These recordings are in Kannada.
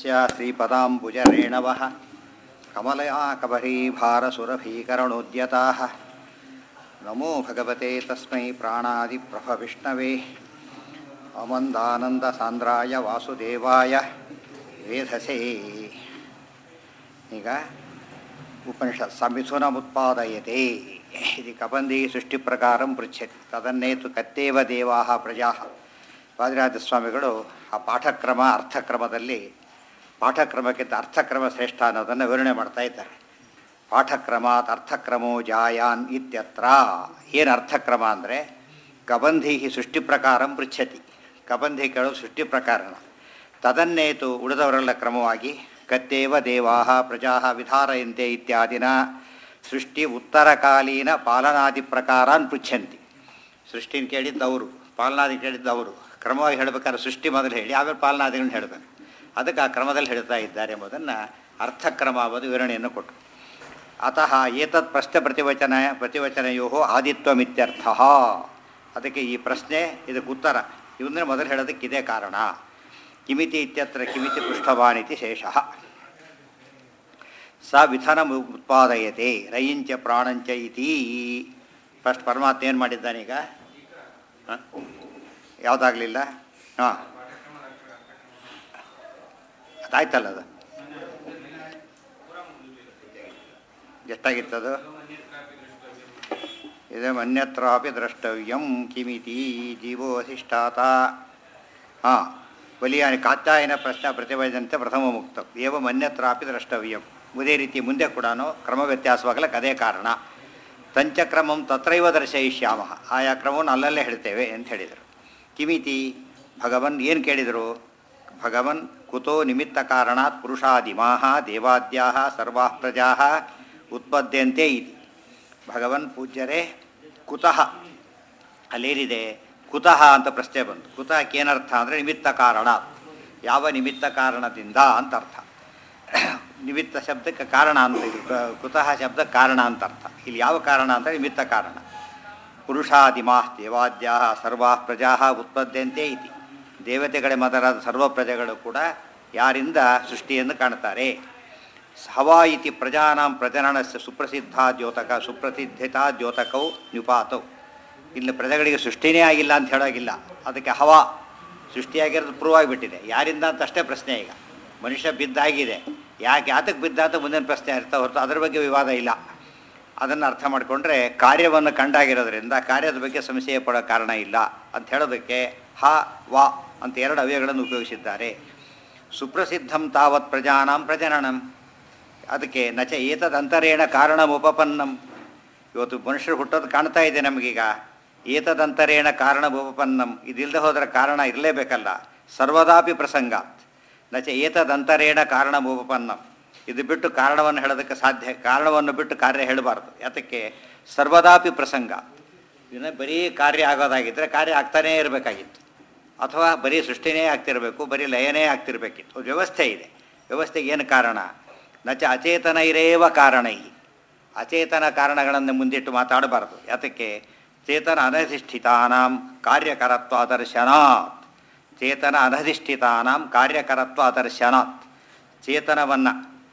तस्य श्रीपदाम्बुजरेणवः कमलया कबरीभारसुरभीकरणोद्यताः नमो भगवते तस्मै प्राणादिप्रभविष्णवे अमन्दानन्दसान्द्राय वासुदेवाय ವೇಧಸೇ ಈಗ ಉಪನಿಷತ್ ಸಮಿಥುನಮುತ್ಪಾದಯತೆ ಇದು ಕಬಂದಿ ಸೃಷ್ಟಿ ಪ್ರಕಾರಂ ಪೃಚ್ಛತಿ ತದನ್ನೇತು ಕತ್ತೇವ ದೇವಾ ಪ್ರಜಾ ವಾದಿರಾಜ ಸ್ವಾಮಿಗಳು ಆ ಪಾಠಕ್ರಮ ಅರ್ಥಕ್ರಮದಲ್ಲಿ ಪಾಠಕ್ರಮಕ್ಕಿಂತ ಅರ್ಥಕ್ರಮ ಶ್ರೇಷ್ಠ ಅನ್ನೋದನ್ನು ವಿವರಣೆ ಮಾಡ್ತಾ ಇದ್ದಾರೆ ಪಾಠಕ್ರಮಾತ್ ಅರ್ಥಕ್ರಮೋ ಜಾಯಾನ್ ಇತ್ಯತ್ರ ಏನು ಅರ್ಥಕ್ರಮ ಅಂದರೆ ಕಬಂಧಿ ಸೃಷ್ಟಿ ಪ್ರಕಾರಂ ಪೃಚ್ಛತಿ ಕಬಂಧಿ ಕೇಳೋದು ಸೃಷ್ಟಿ ಪ್ರಕಾರಣ ತದನ್ನೇತು ಉಳಿದವರೆಲ್ಲ ಕ್ರಮವಾಗಿ ಕತ್ತೇವ ದೇವಾ ಪ್ರಜಾ ವಿಧಾರಯಂತೆ ಇತ್ಯಾದಿನ ಸೃಷ್ಟಿ ಉತ್ತರಕಾಲೀನ ಪಾಲನಾದಿ ಪ್ರಕಾರಾನ್ ಪೃಚ್ಛಂತಿ ಸೃಷ್ಟಿನ ಕೇಳಿದ್ದವರು ಪಾಲನಾದಿ ಕೇಳಿದ್ದವರು ಕ್ರಮವಾಗಿ ಹೇಳಬೇಕಾದ್ರೆ ಸೃಷ್ಟಿ ಮೊದಲು ಹೇಳಿ ಆಮೇಲೆ ಪಾಲನಾದಿಗಳನ್ನ ಹೇಳಬೇಕು ಅದಕ್ಕೆ ಆ ಕ್ರಮದಲ್ಲಿ ಹೇಳ್ತಾ ಇದ್ದಾರೆ ಎಂಬುದನ್ನು ಅರ್ಥಕ್ರಮ ಎಂಬುದು ವಿವರಣೆಯನ್ನು ಕೊಟ್ಟರು ಅತಃ ಏತತ್ ಪ್ರಶ್ನೆ ಪ್ರತಿವಚನ ಪ್ರತಿವಚನಯೋ ಆದಿತ್ವಮಿತ್ಯರ್ಥ ಅದಕ್ಕೆ ಈ ಪ್ರಶ್ನೆ ಇದಕ್ಕೆ ಉತ್ತರ ಇವನ್ನೇ ಮೊದಲು ಹೇಳೋದಕ್ಕೆ ಇದೇ ಕಾರಣ ಕಿಮಿತಿ ಇತ್ಯತ್ರ ಕಿಮಿತಿ ಪೃಷ್ಠವಾನಿತಿ ಶೇಷಃ ಸ ವಿಧನ ಉತ್ಪಾದಯತೆ ರಯಿಂಚ ಪ್ರಾಣಂಚ ಇತಿ ಫಸ್ಟ್ ಪರಮಾತ್ಮ ಏನು ಮಾಡಿದ್ದಾನೀಗ ಹಾಂ ಯಾವುದಾಗಲಿಲ್ಲ ಹಾಂ ಅದಾಯ್ತಲ್ಲ ಅದು ಎಷ್ಟಾಗಿತ್ತದು ಇದೆ ಅನ್ಯತ್ರಾಪಿ ದ್ರಷ್ಟವ್ಯಂ ಕಿಮಿತಿ ಜೀವೋ ಅಧಿಷ್ಠಾತ ಹಾಂ ಬಲಿಯಾನಿ ಕಾತ್ಯಾಯನ ಪ್ರಶ್ನೆ ಪ್ರತಿವದಂತೆ ಪ್ರಥಮ ಮುಕ್ತ ಏವಂ ಅನ್ಯತ್ರಾಪಿ ದ್ರಷ್ಟವ್ಯಂ ಇದೇ ರೀತಿ ಮುಂದೆ ಕೂಡ ಕ್ರಮ ವ್ಯತ್ಯಾಸವಾಗಲಿಕ್ಕೆ ಅದೇ ಕಾರಣ ತಂಚಕ್ರಮಂ ತತ್ರೈವ ದರ್ಶಯಿಷ್ಯಾಮ ಆಯಾ ಕ್ರಮವನ್ನು ಅಲ್ಲಲ್ಲೇ ಹೇಳ್ತೇವೆ ಅಂತ ಹೇಳಿದರು ಕಿಮಿತಿ ಭಗವನ್ ಏನು ಕೇಳಿದರು ಭಗವನ್ ಕುತೋ ನಿಮಿತ್ತ ಕಾರಣಾತ್ ಪುರುಷಾದಿಮಾಹ ದೇವಾದ್ಯಾ ಸರ್ವಾ ಪ್ರಜಾ ಉತ್ಪದ್ಯಂತೆ ಇತಿ ಭಗವನ್ ಪೂಜ್ಯರೇ ಕುತಃ ಅಲ್ಲೇನಿದೆ ಕುತಃ ಅಂತ ಪ್ರಶ್ನೆ ಬಂತು ಕುತಃಕ್ಕೆ ಏನರ್ಥ ಅಂದರೆ ನಿಮಿತ್ತ ಕಾರಣ ಯಾವ ನಿಮಿತ್ತ ಕಾರಣದಿಂದ ಅಂತ ಅರ್ಥ ನಿಮಿತ್ತ ಶಬ್ದಕ್ಕೆ ಕಾರಣ ಅಂತ ಇದು ಕ- ಕುತಃ ಶಬ್ದ ಕಾರಣ ಅಂತ ಅರ್ಥ ಇಲ್ಲಿ ಯಾವ ಕಾರಣ ಅಂತ ನಿಮಿತ್ತ ಕಾರಣ ಪುರುಷಾದಿಮಾ ದೇವಾದ್ಯಾ ಸರ್ವಾ ಪ್ರಜಾ ಉತ್ಪದ್ಯಂತೆ ಇತಿ ದೇವತೆಗಳೇ ಮೊದಲಾದ ಸರ್ವ ಪ್ರಜೆಗಳು ಕೂಡ ಯಾರಿಂದ ಸೃಷ್ಟಿಯನ್ನು ಕಾಣ್ತಾರೆ ಹವಾ ಇತಿ ಪ್ರಜಾನಾಂ ಪ್ರಜನನಸ್ಯ ಸುಪ್ರಸಿದ್ಧ ದ್ಯೋತಕ ಸುಪ್ರಸಿದ್ಧತಾ ದ್ಯೋತಕವು ನಿಪಾತವು ಇಲ್ಲಿ ಪ್ರಜೆಗಳಿಗೆ ಸೃಷ್ಟಿನೇ ಆಗಿಲ್ಲ ಅಂತ ಹೇಳೋಗಿಲ್ಲ ಅದಕ್ಕೆ ಹವಾ ಸೃಷ್ಟಿಯಾಗಿರೋದು ಪ್ರೂವ್ ಆಗಿಬಿಟ್ಟಿದೆ ಯಾರಿಂದ ಅಂತ ಅಷ್ಟೇ ಪ್ರಶ್ನೆ ಈಗ ಮನುಷ್ಯ ಬಿದ್ದಾಗಿದೆ ಯಾಕೆ ಯಾತಕ್ಕೆ ಬಿದ್ದ ಅಂತ ಮುಂದಿನ ಪ್ರಶ್ನೆ ಇರ್ತಾ ಹೊರತು ಅದ್ರ ಬಗ್ಗೆ ವಿವಾದ ಇಲ್ಲ ಅದನ್ನು ಅರ್ಥ ಮಾಡಿಕೊಂಡ್ರೆ ಕಾರ್ಯವನ್ನು ಕಂಡಾಗಿರೋದ್ರಿಂದ ಕಾರ್ಯದ ಬಗ್ಗೆ ಸಂಶಯ ಪಡೋ ಕಾರಣ ಇಲ್ಲ ಅಂತ ಹೇಳೋದಕ್ಕೆ ಹ ವಾ ಅಂತ ಎರಡು ಅವ್ಯಯಗಳನ್ನು ಉಪಯೋಗಿಸಿದ್ದಾರೆ ಸುಪ್ರಸಿದ್ಧಂ ತಾವತ್ ಪ್ರಜಾನಾಂ ಪ್ರಜನನಂ ಅದಕ್ಕೆ ನಚ ಏತದಂತರೇಣ ಕಾರಣಮುಪಪನ್ನಂ ಇವತ್ತು ಮನುಷ್ಯರು ಹುಟ್ಟೋದು ಕಾಣ್ತಾ ಇದೆ ನಮಗೀಗ ಏತದಂತರೇಣ ಕಾರಣಮುಪಪನ್ನಂ ಇದಿಲ್ಲದೆ ಹೋದರೆ ಕಾರಣ ಇರಲೇಬೇಕಲ್ಲ ಸರ್ವದಾಪಿ ಪ್ರಸಂಗಾತ್ ನಚ ಏತದಂತರೇಣ ಕಾರಣಮುಪಪನ್ನಂ ಇದು ಬಿಟ್ಟು ಕಾರಣವನ್ನು ಹೇಳೋದಕ್ಕೆ ಸಾಧ್ಯ ಕಾರಣವನ್ನು ಬಿಟ್ಟು ಕಾರ್ಯ ಹೇಳಬಾರ್ದು ಯಾತಕ್ಕೆ ಸರ್ವದಾಪಿ ಪ್ರಸಂಗ ಇನ್ನು ಬರೀ ಕಾರ್ಯ ಆಗೋದಾಗಿದ್ದರೆ ಕಾರ್ಯ ಆಗ್ತಾನೇ ಇರಬೇಕಾಗಿತ್ತು ಅಥವಾ ಬರೀ ಸೃಷ್ಟಿನೇ ಆಗ್ತಿರಬೇಕು ಬರೀ ಲಯನೇ ಆಗ್ತಿರ್ಬೇಕಿತ್ತು ಒಂದು ವ್ಯವಸ್ಥೆ ಇದೆ ವ್ಯವಸ್ಥೆಗೆ ಏನು ಕಾರಣ ನಚ ಅಚೇತನ ಇರೇವ ಕಾರಣೈ ಅಚೇತನ ಕಾರಣಗಳನ್ನು ಮುಂದಿಟ್ಟು ಮಾತಾಡಬಾರ್ದು ಯಾತಕ್ಕೆ ಚೇತನ ಅನಧಿಷ್ಠಿತಾನಾಂ ಕಾರ್ಯಕರತ್ವ ದರ್ಶನಾತ್ ಚೇತನ ಅನಧಿಷ್ಠಿತಾನಾಂ ಕಾರ್ಯಕರತ್ವ ದರ್ಶನಾತ್ ಚೇತನವನ್ನು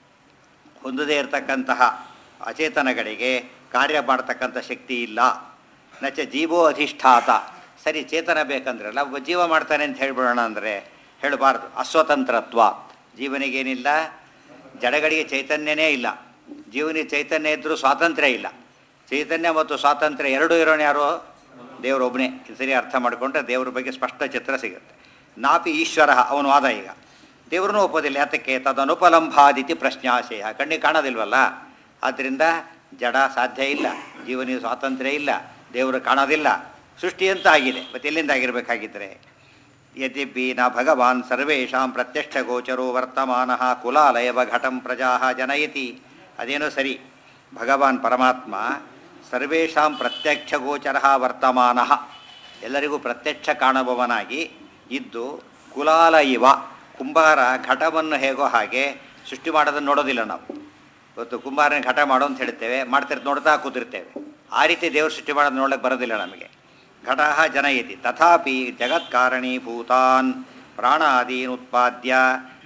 ಹೊಂದದೇ ಇರತಕ್ಕಂತಹ ಅಚೇತನಗಳಿಗೆ ಕಾರ್ಯ ಮಾಡ್ತಕ್ಕಂಥ ಶಕ್ತಿ ಇಲ್ಲ ನಚ ಜೀವೋ ಅಧಿಷ್ಠಾತ ಸರಿ ಚೇತನ ಬೇಕಂದ್ರಲ್ಲ ಒಬ್ಬ ಜೀವ ಮಾಡ್ತಾನೆ ಅಂತ ಹೇಳ್ಬಿಡೋಣ ಅಂದರೆ ಹೇಳಬಾರ್ದು ಅಸ್ವತಂತ್ರತ್ವ ಜೀವನಿಗೇನಿಲ್ಲ ಜಡಗಳಿಗೆ ಚೈತನ್ಯನೇ ಇಲ್ಲ ಜೀವನಿಗೆ ಚೈತನ್ಯ ಇದ್ದರೂ ಸ್ವಾತಂತ್ರ್ಯ ಇಲ್ಲ ಚೈತನ್ಯ ಮತ್ತು ಸ್ವಾತಂತ್ರ್ಯ ಎರಡೂ ಇರೋಣ ಯಾರು ದೇವರೊಬ್ಬನೇ ಇದು ಸರಿ ಅರ್ಥ ಮಾಡಿಕೊಂಡ್ರೆ ದೇವ್ರ ಬಗ್ಗೆ ಸ್ಪಷ್ಟ ಚಿತ್ರ ಸಿಗುತ್ತೆ ನಾಪಿ ಈಶ್ವರ ಅವನು ವಾದ ಈಗ ದೇವ್ರನ್ನೂ ಒಪ್ಪೋದಿಲ್ಲ ಯಾತಕ್ಕೆ ತದನುಪಲಂಭಾದಿತಿ ಪ್ರಶ್ನಾಶಯ ಕಣ್ಣಿಗೆ ಕಾಣೋದಿಲ್ವಲ್ಲ ಆದ್ದರಿಂದ ಜಡ ಸಾಧ್ಯ ಇಲ್ಲ ಜೀವನಿಗೆ ಸ್ವಾತಂತ್ರ್ಯ ಇಲ್ಲ ದೇವರು ಕಾಣೋದಿಲ್ಲ ಸೃಷ್ಟಿ ಅಂತ ಆಗಿದೆ ಮತ್ತೆ ಎಲ್ಲಿಂದ ಆಗಿರಬೇಕಾಗಿದ್ದರೆ ಯದ್ಯಪಿ ನ ಭಗವಾನ್ ಸರ್ವೇಷಾಂ ಪ್ರತ್ಯಕ್ಷ ಗೋಚರೋ ವರ್ತಮಾನ ಕುಲಾಲಯವ ಘಟಂ ಪ್ರಜಾ ಜನಯತಿ ಅದೇನೋ ಸರಿ ಭಗವಾನ್ ಪರಮಾತ್ಮ ಸರ್ವೇಷಾಂ ಪ್ರತ್ಯಕ್ಷ ಗೋಚರ ವರ್ತಮಾನ ಎಲ್ಲರಿಗೂ ಪ್ರತ್ಯಕ್ಷ ಕಾಣುವವನಾಗಿ ಇದ್ದು ಕುಲಾಲ ಇವ ಕುಂಬಾರ ಘಟವನ್ನು ಹೇಗೋ ಹಾಗೆ ಸೃಷ್ಟಿ ಮಾಡೋದನ್ನು ನೋಡೋದಿಲ್ಲ ನಾವು ಇವತ್ತು ಕುಂಬಾರನ ಘಟ ಮಾಡು ಅಂತ ಹೇಳ್ತೇವೆ ಮಾಡ್ತಿರ್ ನೋಡ್ತಾ ಕೂತಿರ್ತೇವೆ ಆ ರೀತಿ ದೇವರು ಸೃಷ್ಟಿ ಮಾಡೋದು ನೋಡಕ್ಕೆ ಬರೋದಿಲ್ಲ ನಮಗೆ ಘಟ ಜನಯತಿ ತಥಾಪಿ ಜಗತ್ಕಾರಣೀಭೂತಾನ್ ಪ್ರಾಣಾದೀನ್ ಉತ್ಪಾದ್ಯ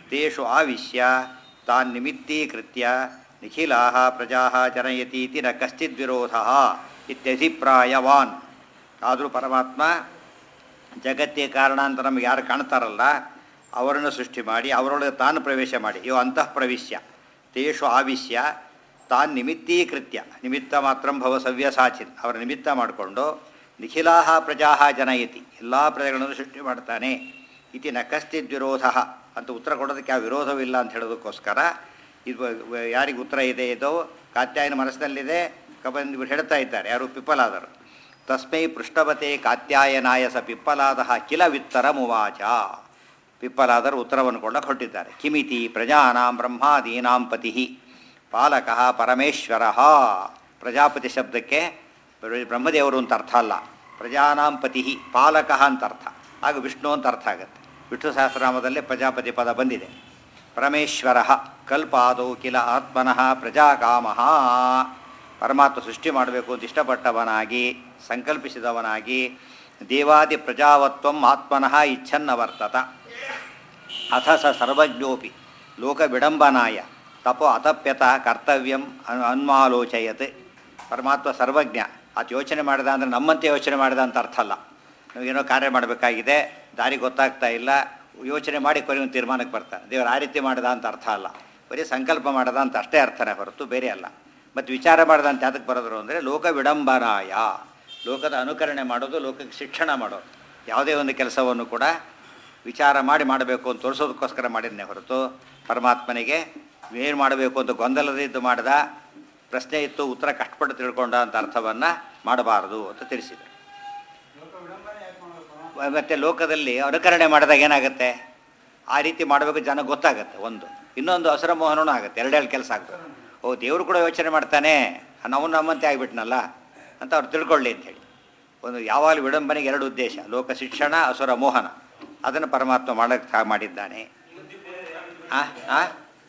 ತೇಷು ಆವಿಶ್ಯ ತಾನ್ ನಿಮಿತ್ತೀಕೃತ್ಯ ನಿಖಿಲಾ ಪ್ರಜಾ ಜನಯತೀತಿ ನ ಕಶ್ಚಿದ್ ವಿರೋಧ ಇತ್ಯಭಿಪ್ರಾಯವಾನ್ ಆದರೂ ಪರಮಾತ್ಮ ಜಗತ್ತಿಗೆ ಕಾರಣ ಅಂತ ನಮಗೆ ಯಾರು ಕಾಣ್ತಾರಲ್ಲ ಅವರನ್ನು ಸೃಷ್ಟಿ ಮಾಡಿ ಅವರೊಳಗೆ ತಾನು ಪ್ರವೇಶ ಮಾಡಿ ಇವು ಅಂತಃ ಪ್ರವಿಶ್ಯ ತೇಷು ಆವಿಶ್ಯ ತಾನು ನಿಮಿತ್ತೀಕೃತ್ಯ ನಿಮಿತ್ತ ಮಾತ್ರ ಭವ ಸವ್ಯಸಾಚಿನ್ ಅವರ ನಿಮಿತ್ತ ಮಾಡಿಕೊಂಡು ನಿಖಿಲಾ ಪ್ರಜಾ ಜನಯತಿ ಎಲ್ಲ ಪ್ರಜೆಗಳನ್ನು ಸೃಷ್ಟಿ ಮಾಡ್ತಾನೆ ಇತಿ ನ ಕಶ್ಚಿದ್ ವಿರೋಧ ಅಂತ ಉತ್ತರ ಕೊಡೋದಕ್ಕೆ ಯಾವ ವಿರೋಧವಿಲ್ಲ ಅಂತ ಹೇಳೋದಕ್ಕೋಸ್ಕರ ಇದು ಯಾರಿಗೆ ಉತ್ತರ ಇದೆ ಇದೋ ಕಾತ್ಯಾಯನ ಮನಸ್ಸಿನಲ್ಲಿದೆ ಕಬಂದ್ ಇವರು ಹೇಳ್ತಾ ಇದ್ದಾರೆ ಯಾರು ಪಿಪ್ಪಲಾದರು ತಸ್ಮೈ ಪೃಷ್ಠವತೆ ಕಾತ್ಯಾಯನಾಯ ಸ ಪಿಪ್ಪಲಾದ ಕಿಲ ವಿತ್ತರ ಮುವಾಚ ಪಿಪ್ಪಲಾದರು ಉತ್ತರವನ್ನು ಕೊಂಡಕ್ಕೆ ಹೊರಟಿದ್ದಾರೆ ಕಿಮಿತಿ ಪ್ರಜಾನಾಂ ಬ್ರಹ್ಮಾದೀನಾಂ ಪತಿ ಪಾಲಕ ಪರಮೇಶ್ವರ ಪ್ರಜಾಪತಿ ಶಬ್ದಕ್ಕೆ ಬ್ರಹ್ಮದೇವರು ಅಂತ ಅರ್ಥ ಅಲ್ಲ ಪ್ರಜಾನಾಂ ಪತಿ ಪಾಲಕ ಅಂತ ಅರ್ಥ ಆಗ ವಿಷ್ಣು ಅಂತ ಅರ್ಥ ಆಗುತ್ತೆ ವಿಷ್ಣು ಸಹಸ್ರನಾಮದಲ್ಲೇ ಪ್ರಜಾಪತಿ ಪದ ಬಂದಿದೆ ಪರಮೇಶ್ವರ ಕಲ್ಪಾದೌ ಕಿಲ ಆತ್ಮನಃ ಪ್ರಜಾಕಾಮಃ ಪರಮಾತ್ಮ ಸೃಷ್ಟಿ ಮಾಡಬೇಕು ಅಂತ ಇಷ್ಟಪಟ್ಟವನಾಗಿ ಸಂಕಲ್ಪಿಸಿದವನಾಗಿ ದೇವಾದಿ ಪ್ರಜಾವತ್ವಂ ಆತ್ಮನಃ ಇಚ್ಛನ್ನವರ್ತತ ಅಥ ಸ ಸರ್ವಜ್ಞೋಪಿ ಲೋಕ ವಿಡಂಬನಾಯ ತಪೋ ಅತಪ್ಯತ ಕರ್ತವ್ಯಂ ಅನ್ ಅನ್ಮಾಲೋಚಯತ್ ಪರಮಾತ್ಮ ಸರ್ವಜ್ಞ ಆತ ಯೋಚನೆ ಮಾಡಿದ ಅಂದರೆ ನಮ್ಮಂತೆ ಯೋಚನೆ ಮಾಡಿದ ಅಂತ ಅರ್ಥ ಅಲ್ಲ ನಾವೇನೋ ಕಾರ್ಯ ಮಾಡಬೇಕಾಗಿದೆ ದಾರಿ ಗೊತ್ತಾಗ್ತಾ ಇಲ್ಲ ಯೋಚನೆ ಮಾಡಿ ಕೊನೆ ಒಂದು ತೀರ್ಮಾನಕ್ಕೆ ಬರ್ತಾನೆ ದೇವರು ಆ ರೀತಿ ಮಾಡಿದ ಅಂತ ಅರ್ಥ ಅಲ್ಲ ಬರೀ ಸಂಕಲ್ಪ ಮಾಡದ ಅಂತ ಅಷ್ಟೇ ಅರ್ಥನೇ ಹೊರತು ಬೇರೆ ಅಲ್ಲ ಮತ್ತು ವಿಚಾರ ಮಾಡಿದ ಅಂತ ಯಾತಕ್ಕೆ ಬರೋದ್ರು ಅಂದರೆ ಲೋಕ ವಿಡಂಬನಾಯ ಲೋಕದ ಅನುಕರಣೆ ಮಾಡೋದು ಲೋಕಕ್ಕೆ ಶಿಕ್ಷಣ ಮಾಡೋದು ಯಾವುದೇ ಒಂದು ಕೆಲಸವನ್ನು ಕೂಡ ವಿಚಾರ ಮಾಡಿ ಮಾಡಬೇಕು ಅಂತ ತೋರಿಸೋದಕ್ಕೋಸ್ಕರ ಮಾಡಿದ್ನೇ ಹೊರತು ಪರಮಾತ್ಮನಿಗೆ ಏನು ಮಾಡಬೇಕು ಅಂತ ಗೊಂದಲದಿದ್ದು ಮಾಡಿದ ಪ್ರಶ್ನೆ ಇತ್ತು ಉತ್ತರ ಕಷ್ಟಪಟ್ಟು ತಿಳ್ಕೊಂಡ ಅಂತ ಅರ್ಥವನ್ನು ಮಾಡಬಾರದು ಅಂತ ತಿಳಿಸಿದೆ ಮತ್ತು ಲೋಕದಲ್ಲಿ ಅನುಕರಣೆ ಮಾಡಿದಾಗ ಏನಾಗುತ್ತೆ ಆ ರೀತಿ ಮಾಡಬೇಕು ಜನ ಗೊತ್ತಾಗುತ್ತೆ ಒಂದು ಇನ್ನೊಂದು ಹಸಿರ ಮೋಹನೂ ಆಗುತ್ತೆ ಎರಡೆರಡು ಕೆಲಸ ಆಗ್ತದೆ ಓ ದೇವರು ಕೂಡ ಯೋಚನೆ ಮಾಡ್ತಾನೆ ನಾವು ನಮ್ಮಂತೆ ಆಗಿಬಿಟ್ನಲ್ಲ ಅಂತ ಅವ್ರು ತಿಳ್ಕೊಳ್ಳಿ ಅಂಥೇಳಿ ಒಂದು ಯಾವಾಗಲೂ ವಿಡಂಬನೆಗೆ ಎರಡು ಉದ್ದೇಶ ಲೋಕ ಶಿಕ್ಷಣ ಅಸುರ ಮೋಹನ ಅದನ್ನು ಪರಮಾತ್ಮ ಮಾಡೋಕ್ಕೆ ಮಾಡಿದ್ದಾನೆ ಆ ಆ?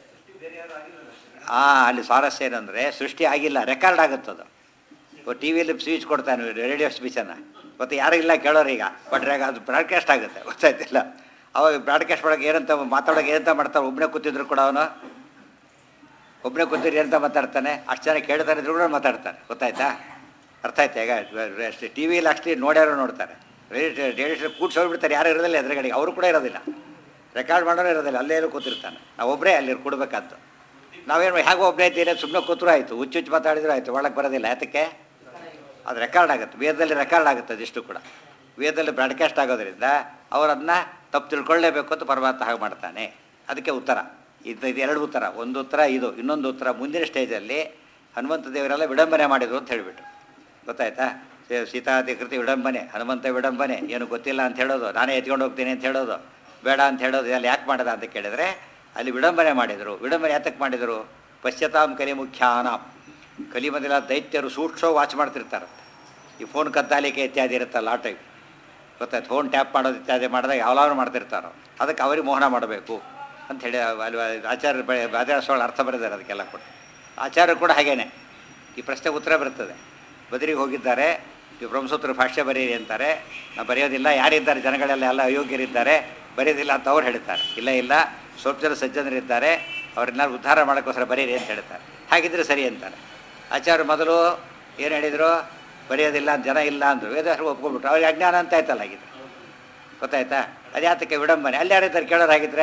ಆ ಅಲ್ಲಿ ಸ್ವಾರಸ್ಯ ಏನಂದರೆ ಸೃಷ್ಟಿ ಆಗಿಲ್ಲ ರೆಕಾರ್ಡ್ ಆಗುತ್ತದು ಟಿ ವಿಯಲ್ಲಿ ಸ್ಪೀಚ್ ಕೊಡ್ತಾನೆ ರೇಡಿಯೋ ಸ್ಪೀಚನ್ನು ಮತ್ತು ಯಾರೂ ಇಲ್ಲ ಕೇಳೋರು ಈಗ ಬಟ್ ಅದು ಬ್ರಾಡ್ಕಾಸ್ಟ್ ಆಗುತ್ತೆ ಗೊತ್ತಾಯ್ತಿಲ್ಲ ಅವಾಗ ಬ್ರಾಡ್ಕಾಸ್ಟ್ ಮಾಡೋಕೆ ಏನಂತ ಮಾತಾಡೋಕೆ ಏನಂತ ಮಾಡ್ತಾರೆ ಒಬ್ಬನೇ ಕೂತಿದ್ರು ಕೂಡ ಅವನು ಒಬ್ಬನೇ ಕೂತಿದ್ರು ಏನಂತ ಮಾತಾಡ್ತಾನೆ ಅಷ್ಟು ಜನ ಕೇಳ್ತಾರೆ ಇದ್ರು ಕೂಡ ಮಾತಾಡ್ತಾನೆ ಗೊತ್ತಾಯ್ತಾ ಅರ್ಥ ಆಯ್ತಾ ಈಗ ಟಿ ವಿಯಲ್ಲಿ ಅಷ್ಟೇ ನೋಡ್ಯಾರೋ ನೋಡ್ತಾರೆ ರೇಡಿಯೋ ಕೂಡ್ಸಿ ಹೋಗ್ಬಿಡ್ತಾರೆ ಯಾರು ಇರೋದಿಲ್ಲ ಎದುರುಗಡೆಗೆ ಅವರು ಕೂಡ ಇರೋದಿಲ್ಲ ರೆಕಾರ್ಡ್ ಮಾಡೋರು ಇರೋದಿಲ್ಲ ಅಲ್ಲೇ ಎಲ್ಲೂ ಕೂತಿರ್ತಾನೆ ನಾವು ಒಬ್ಬರೇ ಅಲ್ಲಿ ಕೊಡ್ಬೇಕಾದ್ದು ನಾವೇನು ಹೇಗೆ ಒಬ್ಬರೇ ಇದ್ದೀರಿ ಸುಮ್ಮನೆ ಕೂತ್ರು ಆಯಿತು ಹುಚ್ಚು ಹುಚ್ಚು ಮಾತಾಡಿದ್ರು ಆಯಿತು ಒಳಗೆ ಬರೋದಿಲ್ಲ ಯಾತಕ್ಕೆ ಅದು ರೆಕಾರ್ಡ್ ಆಗುತ್ತೆ ವೇದದಲ್ಲಿ ರೆಕಾರ್ಡ್ ಆಗುತ್ತೆ ಅದಿಷ್ಟು ಕೂಡ ವೇದದಲ್ಲಿ ಬ್ರಾಡ್ಕಾಸ್ಟ್ ಆಗೋದ್ರಿಂದ ಅವರು ಅದನ್ನ ತಪ್ಪು ತಿಳ್ಕೊಳ್ಳೇಬೇಕು ಅಂತ ಪರಮಾತ್ಮ ಹಾಗೆ ಮಾಡ್ತಾನೆ ಅದಕ್ಕೆ ಉತ್ತರ ಇದು ಇದು ಎರಡು ಉತ್ತರ ಒಂದು ಉತ್ತರ ಇದು ಇನ್ನೊಂದು ಉತ್ತರ ಮುಂದಿನ ಸ್ಟೇಜಲ್ಲಿ ಹನುಮಂತ ದೇವರೆಲ್ಲ ವಿಡಂಬನೆ ಮಾಡಿದ್ರು ಅಂತ ಹೇಳಿಬಿಟ್ರು ಗೊತ್ತಾಯ್ತಾ ಸೀ- ಸೀತಾಧಿಕೃತಿ ವಿಡಂಬನೆ ಹನುಮಂತ ವಿಡಂಬನೆ ಏನು ಗೊತ್ತಿಲ್ಲ ಅಂತ ಹೇಳೋದು ನಾನೇ ಎತ್ಕೊಂಡು ಹೋಗ್ತೀನಿ ಅಂತ ಹೇಳೋದು ಬೇಡ ಅಂತ ಹೇಳೋದು ಎಲ್ಲ ಯಾಕೆ ಮಾಡದ ಅಂತ ಕೇಳಿದರೆ ಅಲ್ಲಿ ವಿಡಂಬನೆ ಮಾಡಿದರು ವಿಡಂಬನೆ ಯಾತಕ್ಕೆ ಮಾಡಿದರು ಪಶ್ಚಾತ್ತಾಂ ಕಲಿ ಮುಖ್ಯಾನಾಂ ಕಲಿಮದಿಲ್ಲ ದೈತ್ಯರು ಸೂಕ್ಷ್ಮ ವಾಚ್ ಮಾಡ್ತಿರ್ತಾರೆ ಈ ಫೋನ್ ಕದ್ದಾಲಿಕೆ ಇತ್ಯಾದಿ ಇರುತ್ತಲ್ಲ ಆ ಟೈಪ್ ಗೊತ್ತಾಯ್ತು ಫೋನ್ ಟ್ಯಾಪ್ ಮಾಡೋದು ಇತ್ಯಾದಿ ಮಾಡಿದಾಗ ಯಾವ್ಲಾದ್ರು ಮಾಡ್ತಿರ್ತಾರೋ ಅದಕ್ಕೆ ಅವ್ರಿಗೆ ಮೋಹನ ಮಾಡಬೇಕು ಅಂತ ಹೇಳಿ ಅಲ್ಲಿ ಆಚಾರ್ಯ ಬೆ ಆಚಾರ್ಯ ಅರ್ಥ ಬರೆದಾರೆ ಅದಕ್ಕೆಲ್ಲ ಕೂಡ ಆಚಾರ್ಯ ಕೂಡ ಹಾಗೇನೆ ಈ ಪ್ರಶ್ನೆಗೆ ಉತ್ತರ ಬರ್ತದೆ ಬದರಿಗೆ ಹೋಗಿದ್ದಾರೆ ಈ ಬ್ರಹ್ಮಸೂತ್ರ ಭಾಷ್ಯ ಬರೀರಿ ಅಂತಾರೆ ನಾವು ಬರೆಯೋದಿಲ್ಲ ಯಾರಿದ್ದಾರೆ ಜನಗಳೆಲ್ಲ ಎಲ್ಲ ಅಯೋಗ್ಯರಿದ್ದಾರೆ ಬರೆಯೋದಿಲ್ಲ ಅಂತ ಅವ್ರು ಹೇಳ್ತಾರೆ ಇಲ್ಲ ಇಲ್ಲ ಸ್ವಲ್ಪ ಜನ ಸಜ್ಜನರಿದ್ದಾರೆ ಅವ್ರನ್ನ ಉದ್ಧಾರ ಮಾಡೋಕ್ಕೋಸ್ಕರ ಬರೀರಿ ಅಂತ ಹೇಳ್ತಾರೆ ಹಾಗಿದ್ರೆ ಸರಿ ಅಂತಾರೆ ಆಚಾರ್ಯ ಮೊದಲು ಏನು ಹೇಳಿದರು ಬರೆಯೋದಿಲ್ಲ ಅಂತ ಜನ ಇಲ್ಲ ಅಂದರು ವೇದವ್ರು ಒಪ್ಕೊಂಡ್ಬಿಟ್ರು ಅವ್ರಿಗೆ ಅಜ್ಞಾನ ಅಂತ ಆಯ್ತಲ್ಲ ಹಾಗಿದ್ರೆ ಗೊತ್ತಾಯ್ತಾ ಅದ್ಯಾತಕ್ಕೆ ವಿಡಂಬನೆ ಅಲ್ಲಿ ಯಾರಿದ್ದಾರೆ ಕೇಳೋರು ಹಾಗಿದ್ರೆ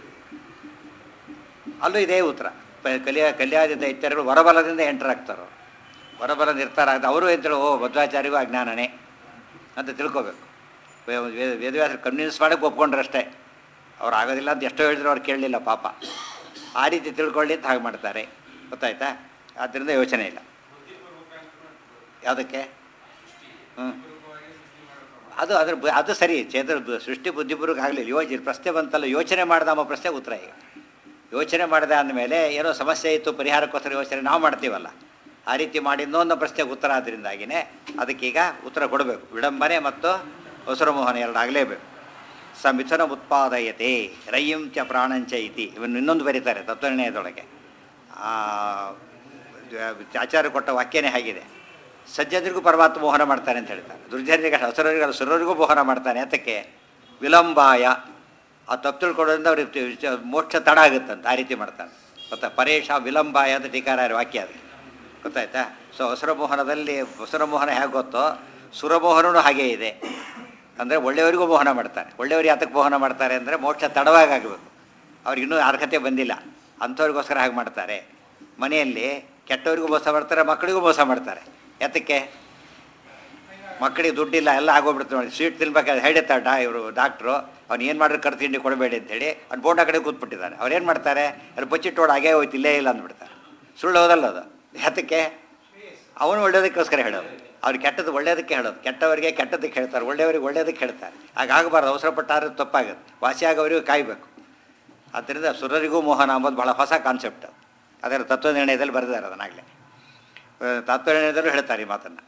ಅಲ್ಲೂ ಇದೇ ಉತ್ತರ ಪ- ಕಲಿಯ ಕಲ್ಯಾದಿ ದೈತ್ಯರುಗಳು ಹೊರಬಲದಿಂದ ಎಂಟರ್ ಆಗ್ತಾರೋ ಹೊರಬಲದಿಂದ ಇರ್ತಾರ ಅವರು ಎಂತೇಳಿ ಓ ಮಧ್ವಾಚಾರ್ಯಗೂ ಅಜ್ಞಾನನೇ ಅಂತ ತಿಳ್ಕೊಬೇಕು ವೇ- ವೇ- ವೇದವ್ಯಾಸರು ಕನ್ವಿನ್ಸ್ ಮಾಡೋಕ್ಕೆ ಒಪ್ಕೊಂಡ್ರಷ್ಟೇ ಅವ್ರು ಆಗೋದಿಲ್ಲ ಅಂತ ಎಷ್ಟೋ ಹೇಳಿದ್ರು ಅವ್ರು ಕೇಳಲಿಲ್ಲ ಪಾಪ ಆ ರೀತಿ ತಿಳ್ಕೊಳ್ಳಿ ಅಂತ ಹಾಗೆ ಮಾಡ್ತಾರೆ ಗೊತ್ತಾಯ್ತಾ ಆದ್ದರಿಂದ ಯೋಚನೆ ಇಲ್ಲ ಯಾವುದಕ್ಕೆ ಹ್ಞೂ ಅದು ಅದ್ರ ಬ- ಅದು ಸರಿ ಚೇತನ ಬ- ಸೃಷ್ಟಿ ಬುದ್ಧಿಪೂರ್ವಕ ಆಗಲಿಲ್ಲ ಯೋಚನೆ ಪ್ರಶ್ನೆ ಬಂತಲ್ಲ ಯೋಚನೆ ಮಾಡ್ದ ನಮ್ಮ ಪ್ರಶ್ನೆ ಉತ್ತರ ಈಗ ಯೋಚನೆ ಮಾಡಿದ ಅಂದಮೇಲೆ ಏನೋ ಸಮಸ್ಯೆ ಇತ್ತು ಪರಿಹಾರಕ್ಕೋಸ್ಕರ ಯೋಚನೆ ನಾವು ಮಾಡ್ತೀವಲ್ಲ ಆ ರೀತಿ ಮಾಡಿ ಇನ್ನೊಂದು ಪ್ರಶ್ನೆಗೆ ಉತ್ತರ ಆದ್ದರಿಂದಾಗಿನೇ ಅದಕ್ಕೀಗ ಉತ್ತರ ಕೊಡಬೇಕು ವಿಡಂಬನೆ ಮತ್ತು ಹೊಸರಮೋಹನ ಎರಡು ಆಗಲೇಬೇಕು ಸ ಮಿಥುನ ಉತ್ಪಾದಯತೆ ರಯ್ಯಂ ಚ ಪ್ರಾಣಂಚ ಇತಿ ಇವನ್ನು ಇನ್ನೊಂದು ಬರೀತಾರೆ ತತ್ವನಿರ್ಣಯದೊಳಗೆ ಆ, ಆಚಾರ್ಯ ಕೊಟ್ಟ ವಾಕ್ಯನೇ ಹಾಗಿದೆ ಸಜ್ಜನರಿಗೂ ಪರಮಾತ್ಮ ಮೋಹನ ಮಾಡ್ತಾನೆ ಅಂತ ಹೇಳ್ತಾರೆ ದುರ್ಜನರಿಗೆ ಹಸರರಿಗೆ ಸುರರಿಗೂ ಮೋಹನ ಮಾಡ್ತಾನೆ ಅದಕ್ಕೆ ವಿಳಂಬಾಯ ಆ ತಪ್ಪು ತಿಳ್ಕೊಳ್ಳೋದ್ರಿಂದ ಅವ್ರಿಗೆ ತಿ- ಮೋಕ್ಷ ತಡ ಆಗುತ್ತಂತ ಆ ರೀತಿ ಮಾಡ್ತಾನೆ ಗೊತ್ತಾ ಪರೇಶ ವಿಲಂಬಾಯ ಅಂತ ಟೀಕಾರ ವಾಕ್ಯ ಅದು ಗೊತ್ತಾಯ್ತಾ ಸೊ ಹಸುರಮೋಹನದಲ್ಲಿ ಹಸುರಮೋಹನ ಹೇಗೆ ಗೊತ್ತೋ ಸುರಮೋಹನೂ ಹಾಗೇ ಇದೆ ಅಂದರೆ ಒಳ್ಳೆಯವರಿಗೂ ಮೋಹನ ಮಾಡ್ತಾರೆ ಒಳ್ಳೆಯವರು ಯಾತಕ್ಕೆ ಮೋಹನ ಮಾಡ್ತಾರೆ ಅಂದರೆ ಮೋಕ್ಷ ತಡವಾಗಿ ಆಗಬೇಕು ಅವ್ರಿಗೆ ಇನ್ನೂ ಅರ್ಹತೆ ಬಂದಿಲ್ಲ ಅಂಥವ್ರಿಗೋಸ್ಕರ ಹಾಗೆ ಮಾಡ್ತಾರೆ ಮನೆಯಲ್ಲಿ ಕೆಟ್ಟವರಿಗೂ ಮೋಸ ಮಾಡ್ತಾರೆ ಮಕ್ಕಳಿಗೂ ಮೋಸ ಮಾಡ್ತಾರೆ ಯಾತಕ್ಕೆ ಮಕ್ಕಳಿಗೆ ದುಡ್ಡಿಲ್ಲ ಎಲ್ಲ ಆಗೋಗ್ಬಿಡ್ತು ನೋಡಿ ಸ್ವೀಟ್ ತಿನ್ಬೇಕಾದ್ರೆ ಹೇಳಿರ್ತಾರೆ ಡಾ ಇವರು ಡಾಕ್ಟ್ರು ಅವ್ನು ಏನು ಮಾಡಿದ್ರೆ ಕರ್ ತಿಂಡಿ ಕೊಡಬೇಡಿ ಅಂತೇಳಿ ಅವ್ನು ಬೋಂಡ ಕಡೆ ಕೂತ್ಬಿಟ್ಟಿದ್ದಾರೆ ಅವ್ರು ಏನು ಮಾಡ್ತಾರೆ ಅಲ್ಲಿ ಬಚ್ಚಿಟ್ಟೋಡು ಹಾಗೇ ಹೋಯ್ತು ಇಲ್ಲೇ ಇಲ್ಲ ಅಂದ್ಬಿಡ್ತಾರೆ ಸುಳ್ಳು ಹೋದಲ್ಲ ಅದು ಯಾತಕ್ಕೆ ಅವನು ಒಳ್ಳೇದಕ್ಕೋಸ್ಕರ ಹೇಳೋದು ಅವ್ರು ಕೆಟ್ಟದ್ದು ಒಳ್ಳೇದಕ್ಕೆ ಹೇಳೋದು ಕೆಟ್ಟವರಿಗೆ ಕೆಟ್ಟದಕ್ಕೆ ಹೇಳ್ತಾರೆ ಒಳ್ಳೆಯವರಿಗೆ ಒಳ್ಳೇದಕ್ಕೆ ಹೇಳ್ತಾರೆ ಹಾಗಾಗಬಾರ್ದು ಅವಸರಪಟ್ಟಾದ್ರೆ ತಪ್ಪಾಗುತ್ತೆ ವಾಸಿಯಾಗವರಿಗೂ ಕಾಯಬೇಕು ಆದ್ದರಿಂದ ಸುರರಿಗೂ ಮೋಹನ ಅಂಬೋದು ಭಾಳ ಹೊಸ ಕಾನ್ಸೆಪ್ಟ್ ಅದರ ತತ್ವನಿರ್ಣಯದಲ್ಲಿ ಬರೆದಿದ್ದಾರೆ ಅದನ್ನಾಗಲೇ ತತ್ವನಿರ್ಣಯದಲ್ಲೂ ಹೇಳ್ತಾರೆ ಈ ಮಾತನ್ನು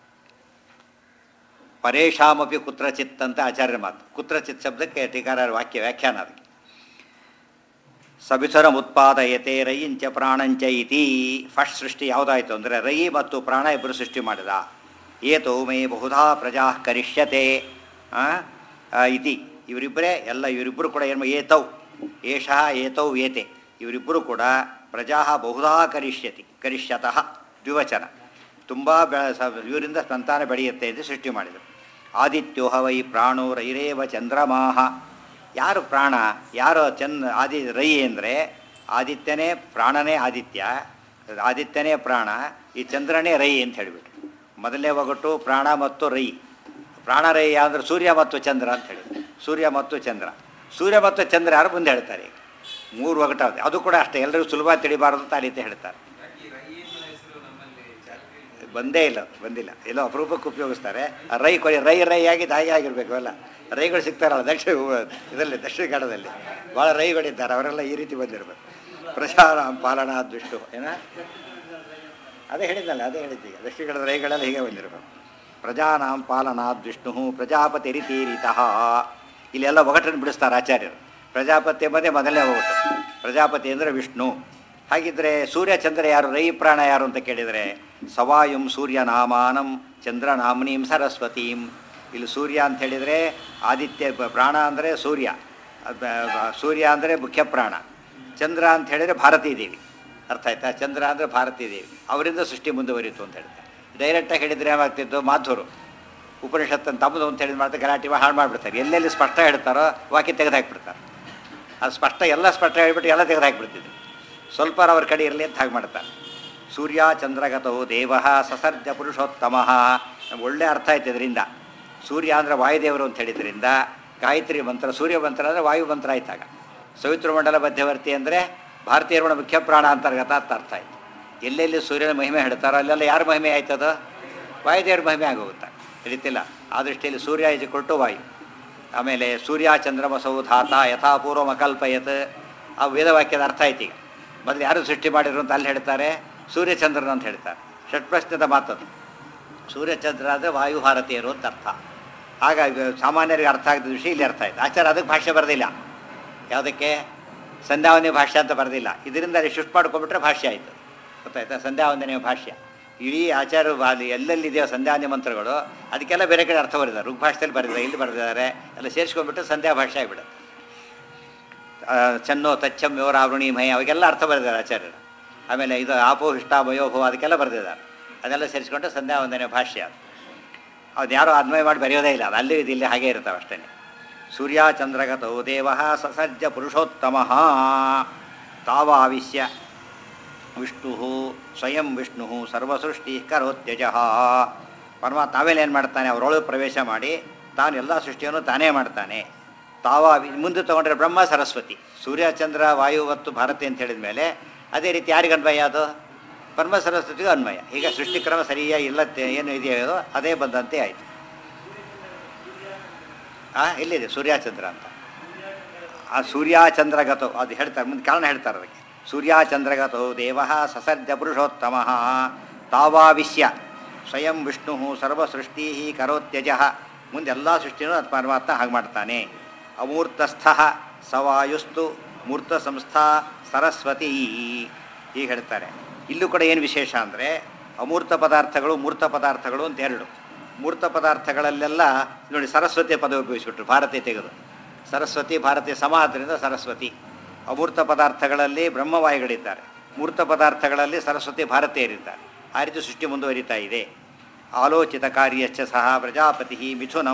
ಪರೇಶಾಮಪಿ ಕುತ್ರಚಿತ್ ಅಂತ ಆಚಾರ್ಯರ ಮಾತು ಕುತ್ರಚಿತ್ ಶಬ್ದಕ್ಕೆ ಟೀಕಾರರ ವಾಕ್ಯ ವ್ಯಾಖ್ಯಾನ ಅದಕ್ಕೆ ಸಬಿಸರಂ ಉತ್ಪಾದಯತೆ ರೈಂಚ ಪ್ರಾಣಂಚ ಇತಿ ಫಸ್ಟ್ ಸೃಷ್ಟಿ ಯಾವುದಾಯಿತು ಅಂದರೆ ರೈ ಮತ್ತು ಪ್ರಾಣ ಇಬ್ಬರು ಸೃಷ್ಟಿ ಮಾಡಿದ ಏತೋ ಮೇ ಬಹುಧಾ ಪ್ರಜಾ ಕರಿಷ್ಯತೆ ಆ, ಆ, ಇತಿ ಇವರಿಬ್ಬರೇ ಎಲ್ಲ ಇವರಿಬ್ಬರು ಕೂಡ ಏನು ಏತೌ ಏಷಃ ಏತೌ ಏತೆ ಇವರಿಬ್ಬರು ಕೂಡ ಪ್ರಜಾ ಬಹುಧಾ ಕರಿಷ್ಯತಿ ಕರಿಷ್ಯತಃ ದ್ವಿವಚನ ತುಂಬ ಬೆ ಸ- ಇವರಿಂದ ಸಂತಾನ ಬೆಳೆಯುತ್ತೆ ಎಂದು ಸೃಷ್ಟಿ ಮಾಡಿದರು ಆದಿತ್ಯೋಹ ವೈ ಪ್ರಾಣೋ ರೈರೇವ ಚಂದ್ರಮಾಹ ಯಾರು ಪ್ರಾಣ ಯಾರು ಚಂದ್ ಆದಿ ರೈ ಅಂದರೆ ಆದಿತ್ಯನೇ ಪ್ರಾಣನೇ ಆದಿತ್ಯ ಆದಿತ್ಯನೇ ಪ್ರಾಣ ಈ ಚಂದ್ರನೇ ರೈ ಅಂತ ಹೇಳಿಬಿಟ್ರು ಮೊದಲನೇ ಒಗಟು ಪ್ರಾಣ ಮತ್ತು ರೈ ಪ್ರಾಣ ರೈ ಅಂದರೆ ಸೂರ್ಯ ಮತ್ತು ಚಂದ್ರ ಅಂತ ಹೇಳಿ ಸೂರ್ಯ ಮತ್ತು ಚಂದ್ರ ಸೂರ್ಯ ಮತ್ತು ಚಂದ್ರ ಯಾರು ಮುಂದೆ ಹೇಳ್ತಾರೆ ಈಗ ಮೂರು ಒಗಟಾಗುತ್ತೆ ಅದು ಕೂಡ ಅಷ್ಟೇ ಎಲ್ಲರಿಗೂ ಸುಲಭ ತಿಳಿಬಾರದು ಅಂತ ಆ ರೀತಿ ಹೇಳ್ತಾರೆ ಬಂದೇ ಇಲ್ಲ ಅದು, ಬಂದಿಲ್ಲ ಎಲ್ಲೋ ಅಪರೂಪಕ್ಕೆ ಉಪಯೋಗಿಸ್ತಾರೆ ಆ ರೈ ಕೊನೆ ರೈ ರೈ ಆಗಿದ್ದು ಹಾಗೆ ಆಗಿರ್ಬೇಕು ಅಲ್ಲ ರೈಗಳು ಸಿಗ್ತಾರಲ್ಲ ದಕ್ಷಿಣ ಇದರಲ್ಲಿ ದಕ್ಷಿಣ ಕನ್ನಡದಲ್ಲಿ ಭಾಳ ರೈಗಳಿದ್ದಾರೆ ಅವರೆಲ್ಲ ಈ ರೀತಿ ಬಂದಿರಬೇಕು ಪ್ರಚಾರ ಪಾಲನಾ ದುಷ್ಟು ಏನ ಅದೇ ಹೇಳಿದ್ನಲ್ಲ ಅದೇ ಹೇಳಿದ್ದೀಗ ದಕ್ಷಿಣ ಕನ್ನಡದ ರೈಗಳೆಲ್ಲ ಹೀಗೆ ಬಂದಿರಬೇಕು ಪ್ರಜಾನಾಂ ಪಾಲನಾದ್ ವಿಷ್ಣು ಪ್ರಜಾಪತಿ ರೀತಿರಿತಃ ಇಲ್ಲೆಲ್ಲ ಒಗಟನ್ನು ಬಿಡಿಸ್ತಾರೆ ಆಚಾರ್ಯರು ಪ್ರಜಾಪತಿ ಎಂಬುದೇ ಮೊದಲನೇ ಒಗಟು ಪ್ರಜಾಪತಿ ಅಂದರೆ ವಿಷ್ಣು ಹಾಗಿದ್ರೆ ಸೂರ್ಯ ಚಂದ್ರ ಯಾರು ರೈ ಪ್ರಾಣ ಯಾರು ಅಂತ ಕೇಳಿದರೆ ಸವಾಯುಂ ಸೂರ್ಯ ನಾಮಾನಂ ಚಂದ್ರ ನಾಮ್ನೀಂ ಸರಸ್ವತೀಂ ಇಲ್ಲಿ ಸೂರ್ಯ ಅಂತ ಹೇಳಿದರೆ ಆದಿತ್ಯ ಬ- ಪ್ರಾಣ ಅಂದರೆ ಸೂರ್ಯ ಅದ್ ಬ- ಬ- ಸೂರ್ಯ ಅಂದರೆ ಮುಖ್ಯ ಪ್ರಾಣ ಚಂದ್ರ ಅಂತ ಹೇಳಿದರೆ ಭಾರತೀ ದೇವಿ ಅರ್ಥ ಆಯ್ತಾ ಚಂದ್ರ ಅಂದರೆ ಭಾರತೀ ದೇವಿ ಅವರಿಂದ ಸೃಷ್ಟಿ ಮುಂದುವರಿಯಿತು ಅಂತ ಹೇಳ್ತಾರೆ ಡೈರೆಕ್ಟಾಗಿ ಹೇಳಿದರೆ ಏನಾಗ್ತಿತ್ತು ಮಾಧುರು ಉಪನಿಷತ್ತನ್ನು ತಮ್ಮದು ಅಂತ ಹೇಳಿದ ಮಾಡ್ತಾರೆ ಗಲಾಟೆ ಮಾಡಿ ಹಾಳು ಮಾಡಿಬಿಡ್ತಾರೆ ಎಲ್ಲೆಲ್ಲಿ ಸ್ಪಷ್ಟ ಹೇಳ್ತಾರೋ ವಾಕ್ಯ ತೆಗೆದು ಹಾಕ್ಬಿಡ್ತಾರೆ ಅದು ಸ್ಪಷ್ಟ ಎಲ್ಲ ಸ್ಪಷ್ಟ ಹೇಳ್ಬಿಟ್ಟು ಎಲ್ಲ ತೆಗೆದು ಹಾಕ್ಬಿಡ್ತಿದ್ರು ಸ್ವಲ್ಪ ಅವ್ರ ಕಡೆ ಇರಲಿ ಅಂತ ಹಾಗೆ ಮಾಡ್ತಾರೆ ಸೂರ್ಯ ಚಂದ್ರಗತೋ ದೇವ ಸಸರ್ಜ ಪುರುಷೋತ್ತಮ ನಮ್ಗೆ ಒಳ್ಳೆ ಅರ್ಥ ಆಯ್ತು ಇದರಿಂದ ಸೂರ್ಯ ಅಂದರೆ ವಾಯುದೇವರು ಅಂತ ಹೇಳಿದ್ರಿಂದ ಗಾಯತ್ರಿ ಮಂತ್ರ ಸೂರ್ಯ ಮಂತ್ರ ಅಂದರೆ ವಾಯು ಮಂತ್ರ ಆಯ್ತಾಗ ಸವಿತೃಮಂಡಲ ಮಧ್ಯವರ್ತಿ ಅಂದರೆ ಭಾರತೀಯರ ಮುಖ್ಯ ಪ್ರಾಣ ಅಂತರ್ಗತ ಅಂತ ಅರ್ಥ ಆಯ್ತು ಎಲ್ಲೆಲ್ಲಿ ಸೂರ್ಯನ ಮಹಿಮೆ ಹೇಳ್ತಾರೋ ಅಲ್ಲೆಲ್ಲ ಯಾರ ಮಹಿಮೆ ಆಯ್ತದ ವಾಯುದೇವ್ರ ಮಹಿಮೆ ಆಗೋಗುತ್ತೆ ತಿಳಿತಿಲ್ಲ ಆ ದೃಷ್ಟಿಯಲ್ಲಿ ಸೂರ್ಯ ಇಸ್ ಕೊಟ್ಟು ವಾಯು ಆಮೇಲೆ ಸೂರ್ಯ ಚಂದ್ರಮಸೌ ಧಾತ ಯಥಾಪೂರ್ವ ಅಕಲ್ಪಯತ್ ಆ ವೇದವಾಕ್ಯದ ಅರ್ಥ ಆಯ್ತು ಈಗ ಮೊದಲು ಯಾರು ಸೃಷ್ಟಿ ಮಾಡಿದ್ರು ಅಂತ ಅಲ್ಲಿ ಹೇಳ್ತಾರೆ ಸೂರ್ಯಚಂದ್ರನ ಅಂತ ಹೇಳ್ತಾರೆ ಷಟ್ಪ್ರಶ್ನದ ಮಾತದು ಸೂರ್ಯಚಂದ್ರ ಅಂದರೆ ವಾಯು ಭಾರತೀಯರು ಅಂತ ಅರ್ಥ ಆಗ ಇದು ಸಾಮಾನ್ಯರಿಗೆ ಅರ್ಥ ಆಗದ ವಿಷಯ ಇಲ್ಲಿ ಅರ್ಥ ಆಯ್ತು ಆಚಾರ ಅದಕ್ಕೆ ಭಾಷೆ ಬರೆದಿಲ್ಲ ಯಾವುದಕ್ಕೆ ಸಂಧ್ಯಾವಂದನೆ ಭಾಷ್ಯ ಅಂತ ಬರೆದಿಲ್ಲ ಇದರಿಂದ ಅಲ್ಲಿ ಶಿಫ್ಟ್ ಮಾಡ್ಕೊಂಡ್ಬಿಟ್ರೆ ಭಾಷ್ಯ ಆಯಿತು ಗೊತ್ತಾಯ್ತಾ ಸಂಧ್ಯಾವಂದನೆಯ ಭಾಷ್ಯ ಇಡೀ ಆಚಾರ ಅಲ್ಲಿ ಎಲ್ಲೆಲ್ಲಿದೆಯೋ ಸಂಧ್ಯಾವಂದನೆ ಮಂತ್ರಗಳು ಅದಕ್ಕೆಲ್ಲ ಬೇರೆ ಕಡೆ ಅರ್ಥ ಬರೆದಿದ್ದಾರೆ ಋಗ್ಭಾಷೆಯಲ್ಲಿ ಬರೆದಿದ್ದಾರೆ ಇಲ್ಲಿ ಬರೆದಿದ್ದಾರೆ ಎಲ್ಲ ಸೇರಿಸ್ಕೊಂಡ್ಬಿಟ್ಟು ಸಂಧ್ಯಾ ಭಾಷೆ ಆಗಿಬಿಡುತ್ತೆ ಆ, ಚನ್ನೋ ತಚ್ಚಂ ಯೋರಾವೃಣಿ ಮಯ ಅವಾಗೆಲ್ಲ ಅರ್ಥ ಬರೆದಿದ್ದಾರೆ ಆಚಾರ್ಯರು ಆಮೇಲೆ ಇದು ಆಪೋ ಇಷ್ಟ ಮಯೋಭೋ ಅದಕ್ಕೆಲ್ಲ ಬರೆದಿದ್ದಾರೆ ಅದೆಲ್ಲ ಸೇರಿಸ್ಕೊಂಡು ಸಂಧ್ಯಾವಂದನೆ ಭಾಷ್ಯ ಅದು ಅದು ಯಾರು ಅನ್ವಯ ಮಾಡಿ ಬರೆಯೋದೇ ಇಲ್ಲ ಅದು ಅಲ್ಲಿ ಇದು ಇಲ್ಲಿ ಹಾಗೆ ಇರ್ತಾವೆ ಅಷ್ಟೇ ಸೂರ್ಯ ಚಂದ್ರಗತೋ ದೇವ ಸಸಜ್ಜ ಪುರುಷೋತ್ತಮ ತಾವಾವಿಶ್ಯ ವಿಷ್ಣು ಸ್ವಯಂ ವಿಷ್ಣು ಸರ್ವಸೃಷ್ಟಿ ಕರೋತ್ಯಜ ಪರಮಾತ್ಮ ತಾವೇಲೆ ಏನು ಮಾಡ್ತಾನೆ ಅವರೊಳಗೆ ಪ್ರವೇಶ ಮಾಡಿ ತಾನು ಎಲ್ಲ ಸೃಷ್ಟಿಯನ್ನು ತಾನೇ ಮಾಡ್ತಾನೆ ತಾವ ಮುಂದೆ ತಗೊಂಡ್ರೆ ಬ್ರಹ್ಮ ಸರಸ್ವತಿ ಸೂರ್ಯ ಚಂದ್ರ ವಾಯು ಮತ್ತು ಭಾರತಿ ಅಂತ ಹೇಳಿದ ಮೇಲೆ ಅದೇ ರೀತಿ ಯಾರಿಗೆ ಅನ್ವಯ ಅದು ಬ್ರಹ್ಮ ಸರಸ್ವತಿಗೂ ಅನ್ವಯ ಈಗ ಸೃಷ್ಟಿಕ್ರಮ ಸರಿಯಾಗಿ ಇಲ್ಲ ತೆ- ಏನು ಇದೆಯೋ ಅದೇ ಬಂದಂತೆ ಆಯಿತು ಆ ಎಲ್ಲಿದೆ ಸೂರ್ಯಚಂದ್ರ ಅಂತ ಆ ಸೂರ್ಯಚಂದ್ರಗತೋ ಅದು ಹೇಳ್ತಾರೆ ಮುಂದೆ ಕಾರಣ ಹೇಳ್ತಾರೆ ಅದಕ್ಕೆ ಸೂರ್ಯಚಂದ್ರಗತೋ ದೇವ ಸಸರ್ಜ ಪುರುಷೋತ್ತಮ ತಾವಾವಿಶ್ಯ ಸ್ವಯಂ ವಿಷ್ಣು ಸರ್ವಸೃಷ್ಟಿ ಕರೋತ್ಯಜ ಮುಂದೆ ಎಲ್ಲ ಸೃಷ್ಟಿನೂ ಅದು ಪರಮಾತ್ಮ ಹಾಗೆ ಮಾಡ್ತಾನೆ ಅಮೂರ್ತಸ್ಥ ಸವಾಯುಸ್ತು ಮೂರ್ತ ಸಂಸ್ಥಾ ಸರಸ್ವತಿ ಹೀಗೆ ಹೇಳ್ತಾರೆ ಇಲ್ಲೂ ಕೂಡ ಏನು ವಿಶೇಷ ಅಂದರೆ ಅಮೂರ್ತ ಪದಾರ್ಥಗಳು ಮೂರ್ತ ಪದಾರ್ಥಗಳು ಅಂತ ಎರಡು ಮೂರ್ತ ಪದಾರ್ಥಗಳಲ್ಲೆಲ್ಲ ನೋಡಿ ಸರಸ್ವತಿಯ ಪದ ಉಪಯೋಗಿಸ್ಬಿಟ್ರು ಭಾರತೀಯ ತೆಗೆದು ಸರಸ್ವತಿ ಭಾರತಿ ಸಮ ಆದ್ದರಿಂದ ಸರಸ್ವತಿ ಅಮೂರ್ತ ಪದಾರ್ಥಗಳಲ್ಲಿ ಬ್ರಹ್ಮವಾಯುಗಳಿದ್ದಾರೆ ಮೂರ್ತ ಪದಾರ್ಥಗಳಲ್ಲಿ ಸರಸ್ವತಿ ಭಾರತೀಯರಿದ್ದಾರೆ ಆ ರೀತಿ ಸೃಷ್ಟಿ ಮುಂದುವರಿತಾ ಇದೆ ಆಲೋಚಿತ ಕಾರ್ಯಶ್ಚ ಸಹ ಪ್ರಜಾಪತಿ ಮಿಥುನಂ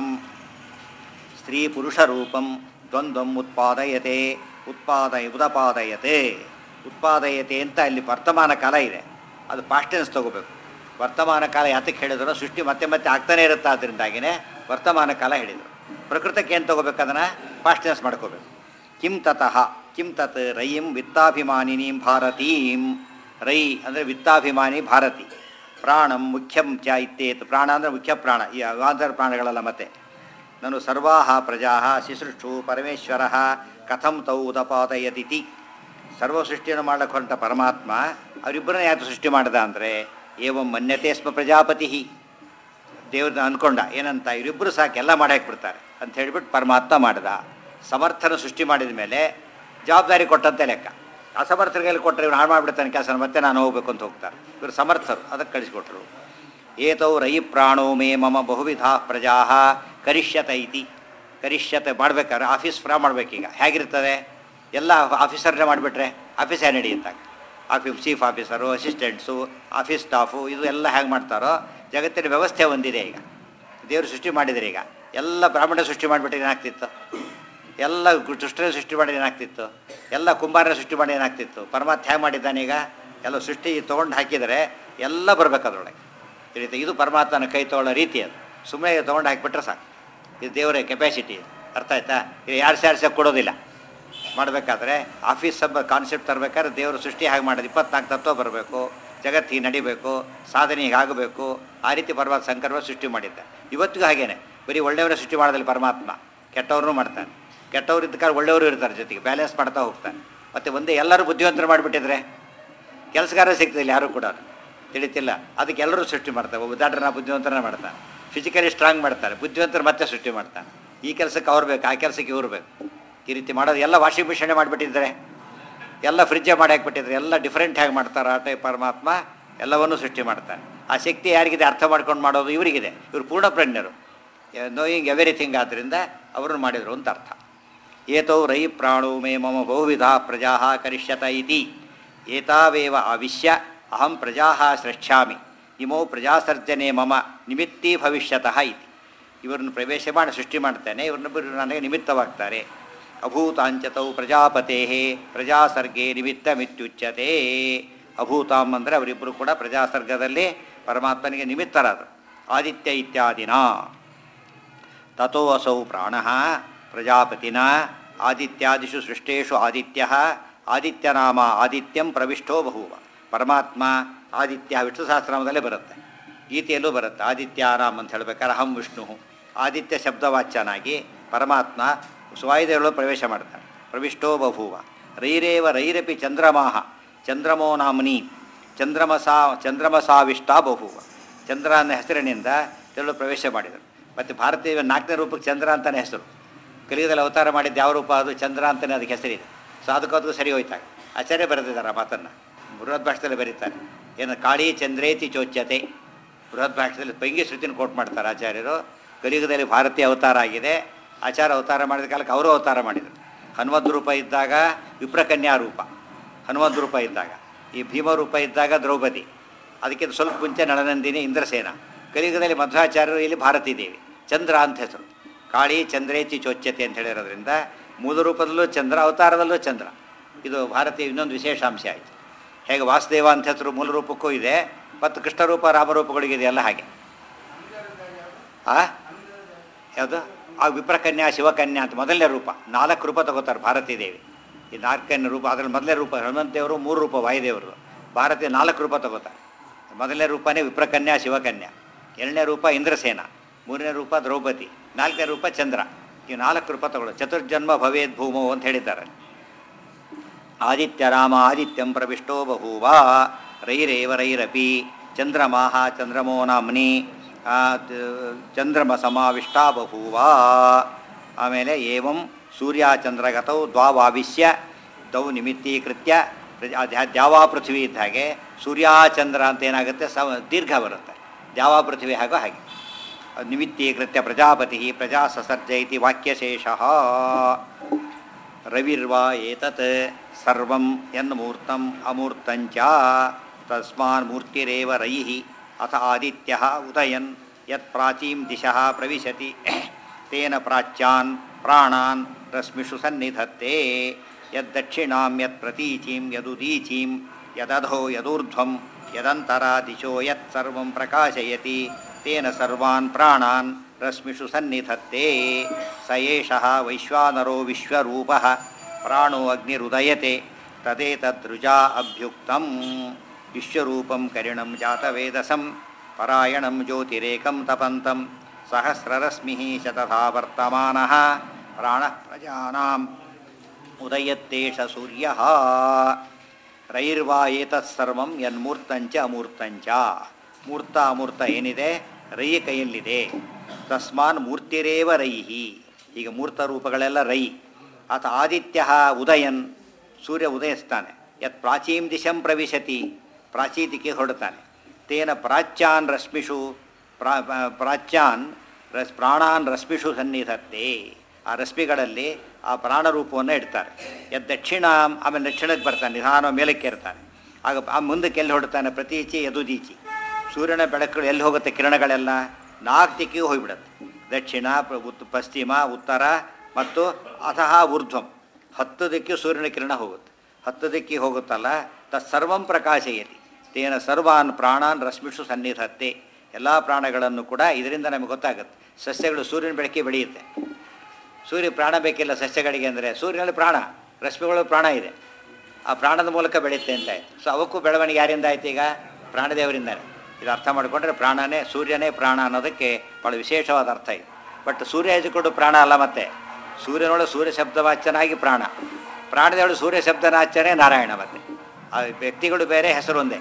ಸ್ತ್ರೀ ಪುರುಷ ರೂಪಂ ದ್ವಂದ್ವಂ ಉತ್ಪಾದಯತೆ ಉತ್ಪಾದಯ ಉದಪಾದಯತೆ ಉತ್ಪಾದಯತೆ ಅಂತ ಇಲ್ಲಿ ವರ್ತಮಾನ ಕಾಲ ಇದೆ ಅದು ಪಾಸ್ಟೆನ್ಸ್ ತಗೋಬೇಕು ವರ್ತಮಾನ ಕಾಲ ಯಾತಕ್ಕೆ ಹೇಳಿದ್ರು ಸೃಷ್ಟಿ ಮತ್ತೆ ಮತ್ತೆ ಆಗ್ತಾನೆ ಇರುತ್ತೆ ಅದರಿಂದಾಗಿನೇ ವರ್ತಮಾನ ಕಾಲ ಹೇಳಿದರು ಪ್ರಕೃತಕ್ಕೆ ಏನು ತಗೋಬೇಕು ಅದನ್ನು ಪಾಸ್ಟೆನ್ಸ್ ಮಾಡ್ಕೋಬೇಕು ಕಿಂ ತತಃ ಕಿಂ ತತ್ ರಯಿಂ ವಿತ್ತಾಭಿಮಾನಿನೀಂ ಭಾರತೀಂ ರೈ ಅಂದರೆ ವಿತ್ತಾಭಿಮಾನಿ ಭಾರತಿ ಪ್ರಾಣಂ ಮುಖ್ಯಂ ಚ ಇತ್ತೇತ್ ಪ್ರಾಣ ಅಂದರೆ ಮುಖ್ಯ ಪ್ರಾಣ ಈ ಅವಾಂತರ ಪ್ರಾಣಗಳಲ್ಲ ಮತ್ತೆ ನಾನು ಸರ್ವಾಹ ಪ್ರಜಾ ಶಿಸೃಷ್ಟು ಪರಮೇಶ್ವರ ಕಥಂ ತೌ ಉದಪಾದಯದಿತಿ ಸರ್ವ ಸೃಷ್ಟಿಯನ್ನು ಮಾಡಕ್ಕೆ ಹೊರಟ ಪರಮಾತ್ಮ ಅವರಿಬ್ಬರನ್ನ ಯಾಕೆ ಸೃಷ್ಟಿ ಮಾಡ್ದ ಅಂದರೆ ಏವಂ ಮನ್ಯತೆ ಸ್ಮ ಪ್ರಜಾಪತಿ ದೇವ್ರನ್ನ ಅಂದ್ಕೊಂಡ ಏನಂತ ಇವರಿಬ್ಬರು ಸಾಕು ಎಲ್ಲ ಮಾಡಕ್ಕೆ ಬಿಡ್ತಾರೆ ಅಂತ ಹೇಳಿಬಿಟ್ಟು ಪರಮಾತ್ಮ ಮಾಡ್ದ ಸಮರ್ಥನ ಸೃಷ್ಟಿ ಮಾಡಿದ ಮೇಲೆ ಜವಾಬ್ದಾರಿ ಕೊಟ್ಟಂತೆ ಲೆಕ್ಕ ಅಸಮರ್ಥರಿಗೆ ಕೊಟ್ಟರೆ ಇವ್ರು ಹಾಳು ಮಾಡಿಬಿಡ್ತಾನೆ ಕೆಲಸ ಮತ್ತೆ ನಾನು ಹೋಗ್ಬೇಕು ಅಂತ ಹೋಗ್ತಾರೆ ಇವರು ಸಮರ್ಥರು ಅದಕ್ಕೆ ಕಳಿಸ್ಕೊಟ್ರು ಏತೌ ರೈ ಪ್ರಾಣೋ ಮೇ ಮಮ ಬಹುವಿಧ ಪ್ರಜಾ ಕರಿಷ್ಯತ ಇತಿ ಕರಿಷ್ಯತೆ ಮಾಡ್ಬೇಕಾದ್ರೆ ಆಫೀಸ್ ಫ್ರಾ ಮಾಡ್ಬೇಕೀಗ ಹೇಗಿರ್ತದೆ ಎಲ್ಲ ಆಫೀಸರ್ನೇ ಮಾಡಿಬಿಟ್ರೆ ಆಫೀಸ್ ಹೇಗೆ ನಡೆಯುತ್ತಾಗ office chief officer assistants office staff ಇದು ಎಲ್ಲ ಹೇಗೆ ಮಾಡ್ತಾರೋ ಜಗತ್ತಿನ ವ್ಯವಸ್ಥೆ ಒಂದಿದೆ ಈಗ ದೇವರು ಸೃಷ್ಟಿ ಮಾಡಿದರೆ ಈಗ ಎಲ್ಲ ಬ್ರಾಹ್ಮಣ ಸೃಷ್ಟಿ ಮಾಡಿಬಿಟ್ರೆ ಏನಾಗ್ತಿತ್ತು ಎಲ್ಲ ದುಷ್ಟರ ಸೃಷ್ಟಿ ಮಾಡಿ ಏನಾಗ್ತಿತ್ತು ಎಲ್ಲ ಕುಂಬಾರನ ಸೃಷ್ಟಿ ಮಾಡಿ ಏನಾಗ್ತಿತ್ತು ಪರಮಾತ್ಮ ಹೇಗೆ ಮಾಡಿದ್ದಾನೆ ಈಗ ಎಲ್ಲ ಸೃಷ್ಟಿ ತೊಗೊಂಡು ಹಾಕಿದರೆ ಎಲ್ಲ ಬರ್ಬೇಕು ಅದರೊಳಗೆ ಈ ರೀತಿ ಇದು ಪರಮಾತ್ಮನ ಕೈ ತೊಗೊಳ್ಳೋ ರೀತಿ ಅದು ಸುಮ್ಮನೆ ತೊಗೊಂಡು ಹಾಕಿಬಿಟ್ರೆ ಸಾಕು ಇದು ದೇವರ ಕೆಪಾಸಿಟಿ ಅರ್ಥ ಆಯ್ತಾ ಇದು ಯಾರು ಸ್ಯಾರ್ಸಕ್ಕೆ ಕೊಡೋದಿಲ್ಲ ಮಾಡಬೇಕಾದ್ರೆ ಆಫೀಸ್ ಸಬ್ ಕಾನ್ಸೆಪ್ಟ್ ತರಬೇಕಾದ್ರೆ ದೇವರು ಸೃಷ್ಟಿ ಹಾಗೆ ಮಾಡೋದು ಇಪ್ಪತ್ನಾಲ್ಕು ತತ್ವ ಬರಬೇಕು ಜಗತ್ತು ಹೀಗೆ ನಡಿಬೇಕು ಸಾಧನೆ ಹೀಗಾಗಬೇಕು ಆ ರೀತಿ ಪರಮಾತ್ಮ ಸಂಕರ್ಮ ಸೃಷ್ಟಿ ಮಾಡಿದ್ದ ಇವತ್ತಿಗೂ ಹಾಗೇನೆ ಬರೀ ಒಳ್ಳೆಯವರ ಸೃಷ್ಟಿ ಮಾಡೋದಿಲ್ಲ ಪರಮಾತ್ಮ ಕೆಟ್ಟವ್ರನ್ನೂ ಮಾಡ್ತಾನೆ ಕೆಟ್ಟವ್ರು ಇದ್ದ ಕಾಲ ಒಳ್ಳೆಯವರು ಇರ್ತಾರೆ ಜೊತೆಗೆ ಬ್ಯಾಲೆನ್ಸ್ ಮಾಡ್ತಾ ಹೋಗ್ತಾನೆ ಮತ್ತು ಒಂದೇ ಎಲ್ಲರೂ ಬುದ್ಧಿವಂತರು ಮಾಡಿಬಿಟ್ಟಿದ್ರೆ ಕೆಲಸಗಾರ ಸಿಗ್ತಿಲ್ಲ ಯಾರು ಕೂಡ ತಿಳಿತಿಲ್ಲ ಅದಕ್ಕೆ ಎಲ್ಲರೂ ಸೃಷ್ಟಿ ಮಾಡ್ತಾರೆ ಒಬ್ಬ ದಾಟನ ಬುದ್ಧಿವಂತರನ್ನ ಮಾಡ್ತಾನೆ ಫಿಸಿಕಲಿ ಸ್ಟ್ರಾಂಗ್ ಮಾಡ್ತಾರೆ ಬುದ್ಧಿವಂತರು ಮತ್ತೆ ಸೃಷ್ಟಿ ಮಾಡ್ತಾನೆ ಈ ಕೆಲಸಕ್ಕೆ ಅವ್ರು ಬೇಕು ಆ ಕೆಲಸಕ್ಕೆ ಇವ್ರು ಬೇಕು ಈ ರೀತಿ ಮಾಡೋದು ಎಲ್ಲ ವಾಷಿಂಗ್ ಮಿಷಿನೇ ಮಾಡಿಬಿಟ್ಟಿದ್ದಾರೆ ಎಲ್ಲ ಫ್ರಿಜ್ಜೇ ಮಾಡಿ ಹಾಕ್ಬಿಟ್ಟಿದ್ರೆ ಎಲ್ಲ ಡಿಫ್ರೆಂಟ್ ಹೇಗೆ ಮಾಡ್ತಾರೆ ಆ ಟೈಪ್ ಪರಮಾತ್ಮ ಎಲ್ಲವನ್ನೂ ಸೃಷ್ಟಿ ಮಾಡ್ತಾನೆ ಆ ಶಕ್ತಿ ಯಾರಿಗಿದೆ ಅರ್ಥ ಮಾಡ್ಕೊಂಡು ಮಾಡೋದು ಇವರಿಗಿದೆ ಇವರು ಪೂರ್ಣ ಪ್ರಜ್ಞರು ನೋಯಿಂಗ್ ಎವ್ರಿಥಿಂಗ್ ಆದ್ದರಿಂದ ಅವರನ್ನು ಮಾಡಿದರು ಅಂತ ಅರ್ಥ ಏತೌ ರೈ ಪ್ರಾಣೋ ಮೇ ಮಮ ಬಹುವಿಧ ಪ್ರಜಾ ಕರಿಷ್ಯತ ಇತಿ ಏತಾವೇವ ಆವಿಶ್ಯ ಅಹಂ ಪ್ರಜಾ ಸ್ರಕ್ಷ್ಯಾಮಿ ಇಮೌ ಪ್ರಜಾಸರ್ಜನೆ ಮಮ ನಿಮಿತ್ತೀ ಭವಿಷ್ಯತಃ ಇತಿ ಇವರನ್ನು ಪ್ರವೇಶ ಮಾಡಿ ಸೃಷ್ಟಿ ಮಾಡ್ತೇನೆ ಇವ್ರನ್ನೊಬ್ಬರು ನನಗೆ ನಿಮಿತ್ತವಾಗ್ತಾರೆ ಅಭೂತಾಂಚತೌ ಪ್ರಜಾಪತೇ ಪ್ರಜಾಸರ್ಗೆ ನಿಮಿತ್ತ ಮಿತ್ಯುಚ್ಯತೆ ಅಭೂತಾಂ ಅಂದರೆ ಅವರಿಬ್ಬರು ಕೂಡ ಪ್ರಜಾಸರ್ಗದಲ್ಲಿ ಪರಮಾತ್ಮನಿಗೆ ನಿಮಿತ್ತರಾದರು ಆದಿತ್ಯ ಇತ್ಯಾದಿನ ತಥೋ ಅಸೌ ಪ್ರಾಣ ಪ್ರಜಾಪತಿನ ಆದಿತ್ಯಾದಿಷು ಸೃಷ್ಟೇಶು ಆದಿತ್ಯ ಆದಿತ್ಯನಾಮ ಆದಿತ್ಯಂ ಪ್ರವಿಷ್ಟೋ ಬಹುವ ಪರಮಾತ್ಮ ಆದಿತ್ಯ ವಿಷ್ಣು ಸಹಸ್ರನಾಮದಲ್ಲೇ ಬರುತ್ತೆ ಗೀತೆಯಲ್ಲೂ ಬರುತ್ತೆ ಆದಿತ್ಯಾನಾಮ್ ಅಂತ ಹೇಳ್ಬೇಕಾದ್ರೆ ಅಹಂ ವಿಷ್ಣು ಆದಿತ್ಯ ಶಬ್ದವಾಚ್ಯನಾಗಿ ಪರಮಾತ್ಮ ಸ್ವಾಯುದೇವರು ಪ್ರವೇಶ ಮಾಡ್ತಾನೆ ಪ್ರವಿಷ್ಟೋ ಬಭೂವ ರೈರೇವ ರೈರಪಿ ಚಂದ್ರಮಾಹ ಚಂದ್ರಮೋ ನಾಮ್ನಿ ಚಂದ್ರಮಸಾ ಚಂದ್ರಮಸಾವಿಷ್ಟ ಬಹುವ ಚಂದ್ರ ಅನ್ನೋ ಹೆಸರಿನಿಂದ ತೆರಳು ಪ್ರವೇಶ ಮಾಡಿದರು ಮತ್ತು ಭಾರತೀಯ ನಾಲ್ಕನೇ ರೂಪಕ್ಕೆ ಚಂದ್ರ ಅಂತಲೇ ಹೆಸರು ಕಲಿಯುಗದಲ್ಲಿ ಅವತಾರ ಮಾಡಿದ್ದು ಯಾವ ರೂಪ ಅದು ಚಂದ್ರ ಅಂತಲೇ ಅದಕ್ಕೆ ಹೆಸರಿದೆ ಸೊ ಅದಕ್ಕೂ ಅದಕ್ಕೂ ಸರಿ ಹೋಯ್ತಾಗ ಆಚಾರ್ಯ ಬರೆದಿದ್ದಾರೆ ಆ ಮಾತನ್ನು ಬೃಹತ್ ಭಾಷೆದಲ್ಲಿ ಬರೀತಾರೆ ಏನು ಕಾಳಿ ಚಂದ್ರೇತಿ ಚೋಚ್ಯತೆ ಬೃಹತ್ ಭಾಷೆಯಲ್ಲಿ ಪೈಂಗಿ ಶ್ರುತಿನ ಕೋಟ್ ಮಾಡ್ತಾರೆ ಆಚಾರ್ಯರು ಕಲಿಯುಗದಲ್ಲಿ ಭಾರತೀಯ ಅವತಾರ ಆಗಿದೆ ಆಚಾರ ಅವತಾರ ಮಾಡಿದ ಕಾಲಕ್ಕೆ ಅವರು ಅವತಾರ ಮಾಡಿದರು ಹನುಮದ್ ರೂಪ ಇದ್ದಾಗ ವಿಪ್ರಕನ್ಯಾ ರೂಪ ಹನುಮದ್ ರೂಪ ಇದ್ದಾಗ ಈ ಭೀಮ ರೂಪ ಇದ್ದಾಗ ದ್ರೌಪದಿ ಅದಕ್ಕಿಂತ ಸ್ವಲ್ಪ ಮುಂಚೆ ನಳನಂದಿನಿ ಇಂದ್ರಸೇನ ಕಲಿಯುಗದಲ್ಲಿ ಮಧ್ವಾಚಾರ್ಯರು ಇಲ್ಲಿ ಭಾರತೀ ದೇವಿ ಚಂದ್ರ ಅಂತ ಹೆಸರು ಕಾಳಿ ಚಂದ್ರೇತಿ ಚೋಚ್ಯತೆ ಅಂತ ಹೇಳಿರೋದ್ರಿಂದ ಮೂಲ ರೂಪದಲ್ಲೂ ಚಂದ್ರ ಅವತಾರದಲ್ಲೂ ಚಂದ್ರ ಇದು ಭಾರತೀಯ ಇನ್ನೊಂದು ವಿಶೇಷಾಂಶ ಆಯಿತು ಹೇಗೆ ವಾಸುದೇವ ಅಂತ ಹೆಸರು ಮೂಲ ರೂಪಕ್ಕೂ ಇದೆ ಮತ್ತು ಕೃಷ್ಣರೂಪ ರಾಮರೂಪಗಳಿಗಿದೆ ಎಲ್ಲ ಹಾಗೆ ಆ ಯಾವುದು ಆ ವಿಪ್ರಕನ್ಯಾ ಶಿವಕನ್ಯಾ ಅಂತ ಮೊದಲನೇ ರೂಪ ನಾಲ್ಕು ರೂಪ ತಗೋತಾರೆ ಭಾರತೀ ದೇವಿ ಈ ನಾಲ್ಕನೇ ರೂಪ ಅದರಲ್ಲಿ ಮೊದಲನೇ ರೂಪ ಹನುಮಂತೇವರು ಮೂರು ರೂಪ ವಾಯುದೇವರು ಭಾರತೀಯ ನಾಲ್ಕು ರೂಪ ತಗೋತಾರೆ ಮೊದಲನೇ ರೂಪನೇ ವಿಪ್ರಕನ್ಯಾ ಶಿವಕನ್ಯಾ ಎರಡನೇ ರೂಪ ಇಂದ್ರಸೇನ ಮೂರನೇ ರೂಪ ದ್ರೌಪದಿ ನಾಲ್ಕನೇ ರೂಪ ಚಂದ್ರ ಈ ನಾಲ್ಕು ರೂಪ ತಗೊಳ್ಳೋ ಚತುರ್ಜನ್ಮ ಭವೇದ್ ಭೂಮೋ ಅಂತ ಹೇಳಿದ್ದಾರೆ ಆದಿತ್ಯ ರಾಮ ಆದಿತ್ಯಂ ಪ್ರವಿಷ್ಟೋ ಬಭೂವ ರೈರೇವ ರೈರಪಿ ಚಂದ್ರಮಾಹ ಚಂದ್ರಮೋ ನಾಮ್ನಿ ಆ, ತ- ಚಂದ್ರಮ ಸಮಾವಿಷ್ಟ ಬಭೂವ ಆಮೇಲೆ ಏವಂ ಸೂರ್ಯಚಂದ್ರಗತೌ ದ್ವಾವಾವಿಶ್ಯ ದೌ ನಿಮಿತ್ತೀಕೃತ್ಯ ಪ್ರಜ- ದ್ಯಾ- ದ್ಯಾವಾ ಪೃಥ್ವಿ ಇದ್ದ ಹಾಗೆ ಸೂರ್ಯಚಂದ್ರ ಅಂತ ಏನಾಗುತ್ತೆ ಸ ದೀರ್ಘ ಬರುತ್ತೆ ದ್ಯಾವಾ ಪೃಥ್ವಿ ಹಾಗೋ ಹಾಗೆ ನಿಮಿತ್ತೀಕೃತ್ಯ ಪ್ರಜಾಪತಿ ಪ್ರಜಾ ಸಸರ್ಜ ಇತಿ ವಾಕ್ಯಶೇಷಃ ರವಿರ್ವಾ ಏತತ್ ಸರ್ವಂ ಯನ್ಮೂರ್ತಂ ಅಮೂರ್ತಂಚ ತಸ್ಮಾನ್ ಮೂರ್ತಿರೇವ ರೈಃ ಅಥ ಆದಿತ್ಯಃ ಉದಯನ್ ಯತ್ ಪ್ರಾಚೀಂ ದಿಶಃ ಪ್ರವಿಶತಿ ತೇನ ಪ್ರಾಚ್ಯಾನ್ ಪ್ರಾಣಾನ್ ರಶ್ಮಿಷು ಸನ್ನಿಧತ್ತೆ ಯದ್ದಕ್ಷಿಣಾಂ ಯತ್ ಪ್ರತೀಚೀಂ ಯದುದೀಚೀಂ ಯದಧೋ ಯದೂರ್ಧ್ವಂ ಯದಂತರ ದಿಶೋ ಯತ್ ಸರ್ವಂ ಪ್ರಕಾಶಯತಿ ತೇನ ಸರ್ವಾನ್ ಪ್ರಾಣಾನ್ ರಶ್ಮಿಷು ಸನ್ನಿಧತ್ತೆ ಸ ಏಷಃ ವೈಶ್ವಾನರೋ ವಿಶ್ವರೂಪಃ ಪ್ರಾಣೋ ಅಗ್ನಿರುದಯತೆ ತದೇತದೃಜಾ ಅಭ್ಯುಕ್ತಂ ವಿಶ್ವರೂಪಂ ಕರಿಣಂ ಜಾತವೇದಸಂ ಪರಾಯಣಂ ಜ್ಯೋತಿರೇಕಂ ತಪಂತಂ ಸಹಸ್ರರಶ್ಮಿಃ ಶತಥಾ ವರ್ತಮಾನಃ ಪ್ರಾಣಃ ಪ್ರಜಾನಾಂ ಉದಯತ್ತೇಷ ಸೂರ್ಯಃ ರೈರ್ವಾ ಏತತ್ಸರ್ವಂ ಯನ್ಮೂರ್ತಂಚ ಅಮೂರ್ತಂಚ ಮೂರ್ತ ಅಮೂರ್ತ ಏನಿದೆ ರೈ ಕೈಯಲ್ಲಿದೆ ತಸ್ಮಾನ್ ಮೂರ್ತಿರೇವ ರೈಹಿ ಈಗ ಮೂರ್ತ ರೂಪಗಳೆಲ್ಲ ರೈ ಆತ ಆದಿತ್ಯ ಉದಯನ್ ಸೂರ್ಯ ಉದಯಿಸ್ತಾನೆ ಯತ್ ಪ್ರಾಚೀಂ ದಿಶಂ ಪ್ರವಿಶತಿ ಪ್ರಾಚೀತಿಗೆ ಹೊರಡ್ತಾನೆ ತೇನ ಪ್ರಾಚ್ಯಾನ್ ರಶ್ಮಿಷು ಪ್ರಾ ಪ್ರಾಚ್ಯಾನ್ ರಸ್ ಪ್ರಾಣಾನ್ ರಶ್ಮಿಷು ಸನ್ನಿಧತ್ತೆ ಆ ರಶ್ಮಿಗಳಲ್ಲಿ ಆ ಪ್ರಾಣರೂಪವನ್ನು ಇಡ್ತಾರೆ ಯದ್ ದಕ್ಷಿಣ ಆಮೇಲೆ ದಕ್ಷಿಣಕ್ಕೆ ಬರ್ತಾನೆ ನಿಧಾನ ಮೇಲಕ್ಕೆ ಇರ್ತಾನೆ ಆಗ ಆ ಮುಂದಕ್ಕೆ ಎಲ್ಲಿ ಹೊಡ್ತಾನೆ ಪ್ರತೀಚಿ ಯದುದೀಚಿ ಸೂರ್ಯನ ಬೆಳಕುಗಳು ಎಲ್ಲಿ ಹೋಗುತ್ತೆ ಕಿರಣಗಳೆಲ್ಲ ನಾಲ್ಕು ದಿಕ್ಕಿಗೆ ಹೋಗಿಬಿಡುತ್ತೆ ದಕ್ಷಿಣ ಪ್ರ- ಉತ್ ಪಶ್ಚಿಮ ಉತ್ತರ ಮತ್ತು ಅತಃ ಊರ್ಧ್ವಂ ಹತ್ತು ದಿಕ್ಕಿ ಸೂರ್ಯನ ಕಿರಣ ಹೋಗುತ್ತೆ ಹತ್ತು ದಿಕ್ಕಿಗೆ ಹೋಗುತ್ತಲ್ಲ ತತ್ಸರ್ವಂ ಪ್ರಕಾಶಯತಿ ತೇನ ಸರ್ವಾನ್ ಪ್ರಾಣಾನ್ ರಶ್ಮಿಷು ಸನ್ನಿಧತ್ತೆ ಎಲ್ಲ ಪ್ರಾಣಗಳನ್ನು ಕೂಡ ಇದರಿಂದ ನಮಗೆ ಗೊತ್ತಾಗುತ್ತೆ ಸಸ್ಯಗಳು ಸೂರ್ಯನ ಬೆಳಕಿಗೆ ಬೆಳೆಯುತ್ತೆ ಸೂರ್ಯ ಪ್ರಾಣ ಬೇಕಿಲ್ಲ ಸಸ್ಯಗಳಿಗೆ ಅಂದರೆ ಸೂರ್ಯನಲ್ಲಿ ಪ್ರಾಣ ರಶ್ಮಿಗಳು ಪ್ರಾಣ ಇದೆ ಆ ಪ್ರಾಣದ ಮೂಲಕ ಬೆಳೆಯುತ್ತೆ ಅಂತ ಆಯ್ತು ಸೊ ಅವಕ್ಕೂ ಬೆಳವಣಿಗೆ ಯಾರಿಂದ ಆಯ್ತು ಈಗ ಪ್ರಾಣದೇವರಿಂದಾನೆ ಇದು ಅರ್ಥ ಮಾಡಿಕೊಂಡ್ರೆ ಪ್ರಾಣನೇ ಸೂರ್ಯನೇ ಪ್ರಾಣ ಅನ್ನೋದಕ್ಕೆ ಭಾಳ ವಿಶೇಷವಾದ ಅರ್ಥ ಇದೆ ಬಟ್ ಸೂರ್ಯ ಹೆಜ್ಜಿಕೊಂಡು ಪ್ರಾಣ ಅಲ್ಲ ಮತ್ತೆ ಸೂರ್ಯನೊಳಗೆ ಸೂರ್ಯ ಶಬ್ದವಾಚನಾಗಿ ಪ್ರಾಣ ಪ್ರಾಣದೊಳಗೆ ಸೂರ್ಯ ಶಬ್ದನಾಚನೆ ನಾರಾಯಣ ಮತ್ತೆ ಆ ವ್ಯಕ್ತಿಗಳು ಬೇರೆ ಹೆಸರು ಒಂದೇ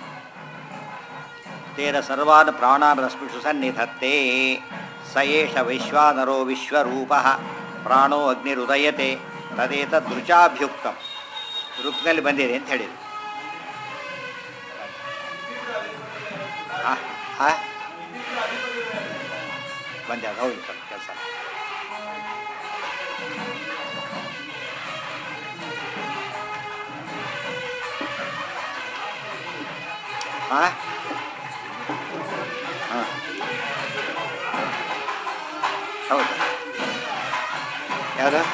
ತೇನ ಸರ್ವಾನ್ ಪ್ರಾಣಾನ್ ರಶ್ಮಿಷು ಸನ್ನಿಧತ್ತೆ ಸ ಏಷ ವೈಶ್ವಾನರೋ ವಿಶ್ವರೂಪ ಪ್ರಾಣೋ ಅಗ್ನಿರುದಯತೆ ತದೇತ ದೃಚಾಭ್ಯುಕ್ತಂ ಋಕ್ನಲ್ಲಿ ಬಂದಿದೆ ಅಂತ ಹೇಳಿದ್ರು ಆ, ಆ? ಬಂದೆ ಅದು ಹೌದು ಸರ್ ಕೆಲಸ ಹಾಂ ಹಾಂ ಹೌದು ಯಾವುದು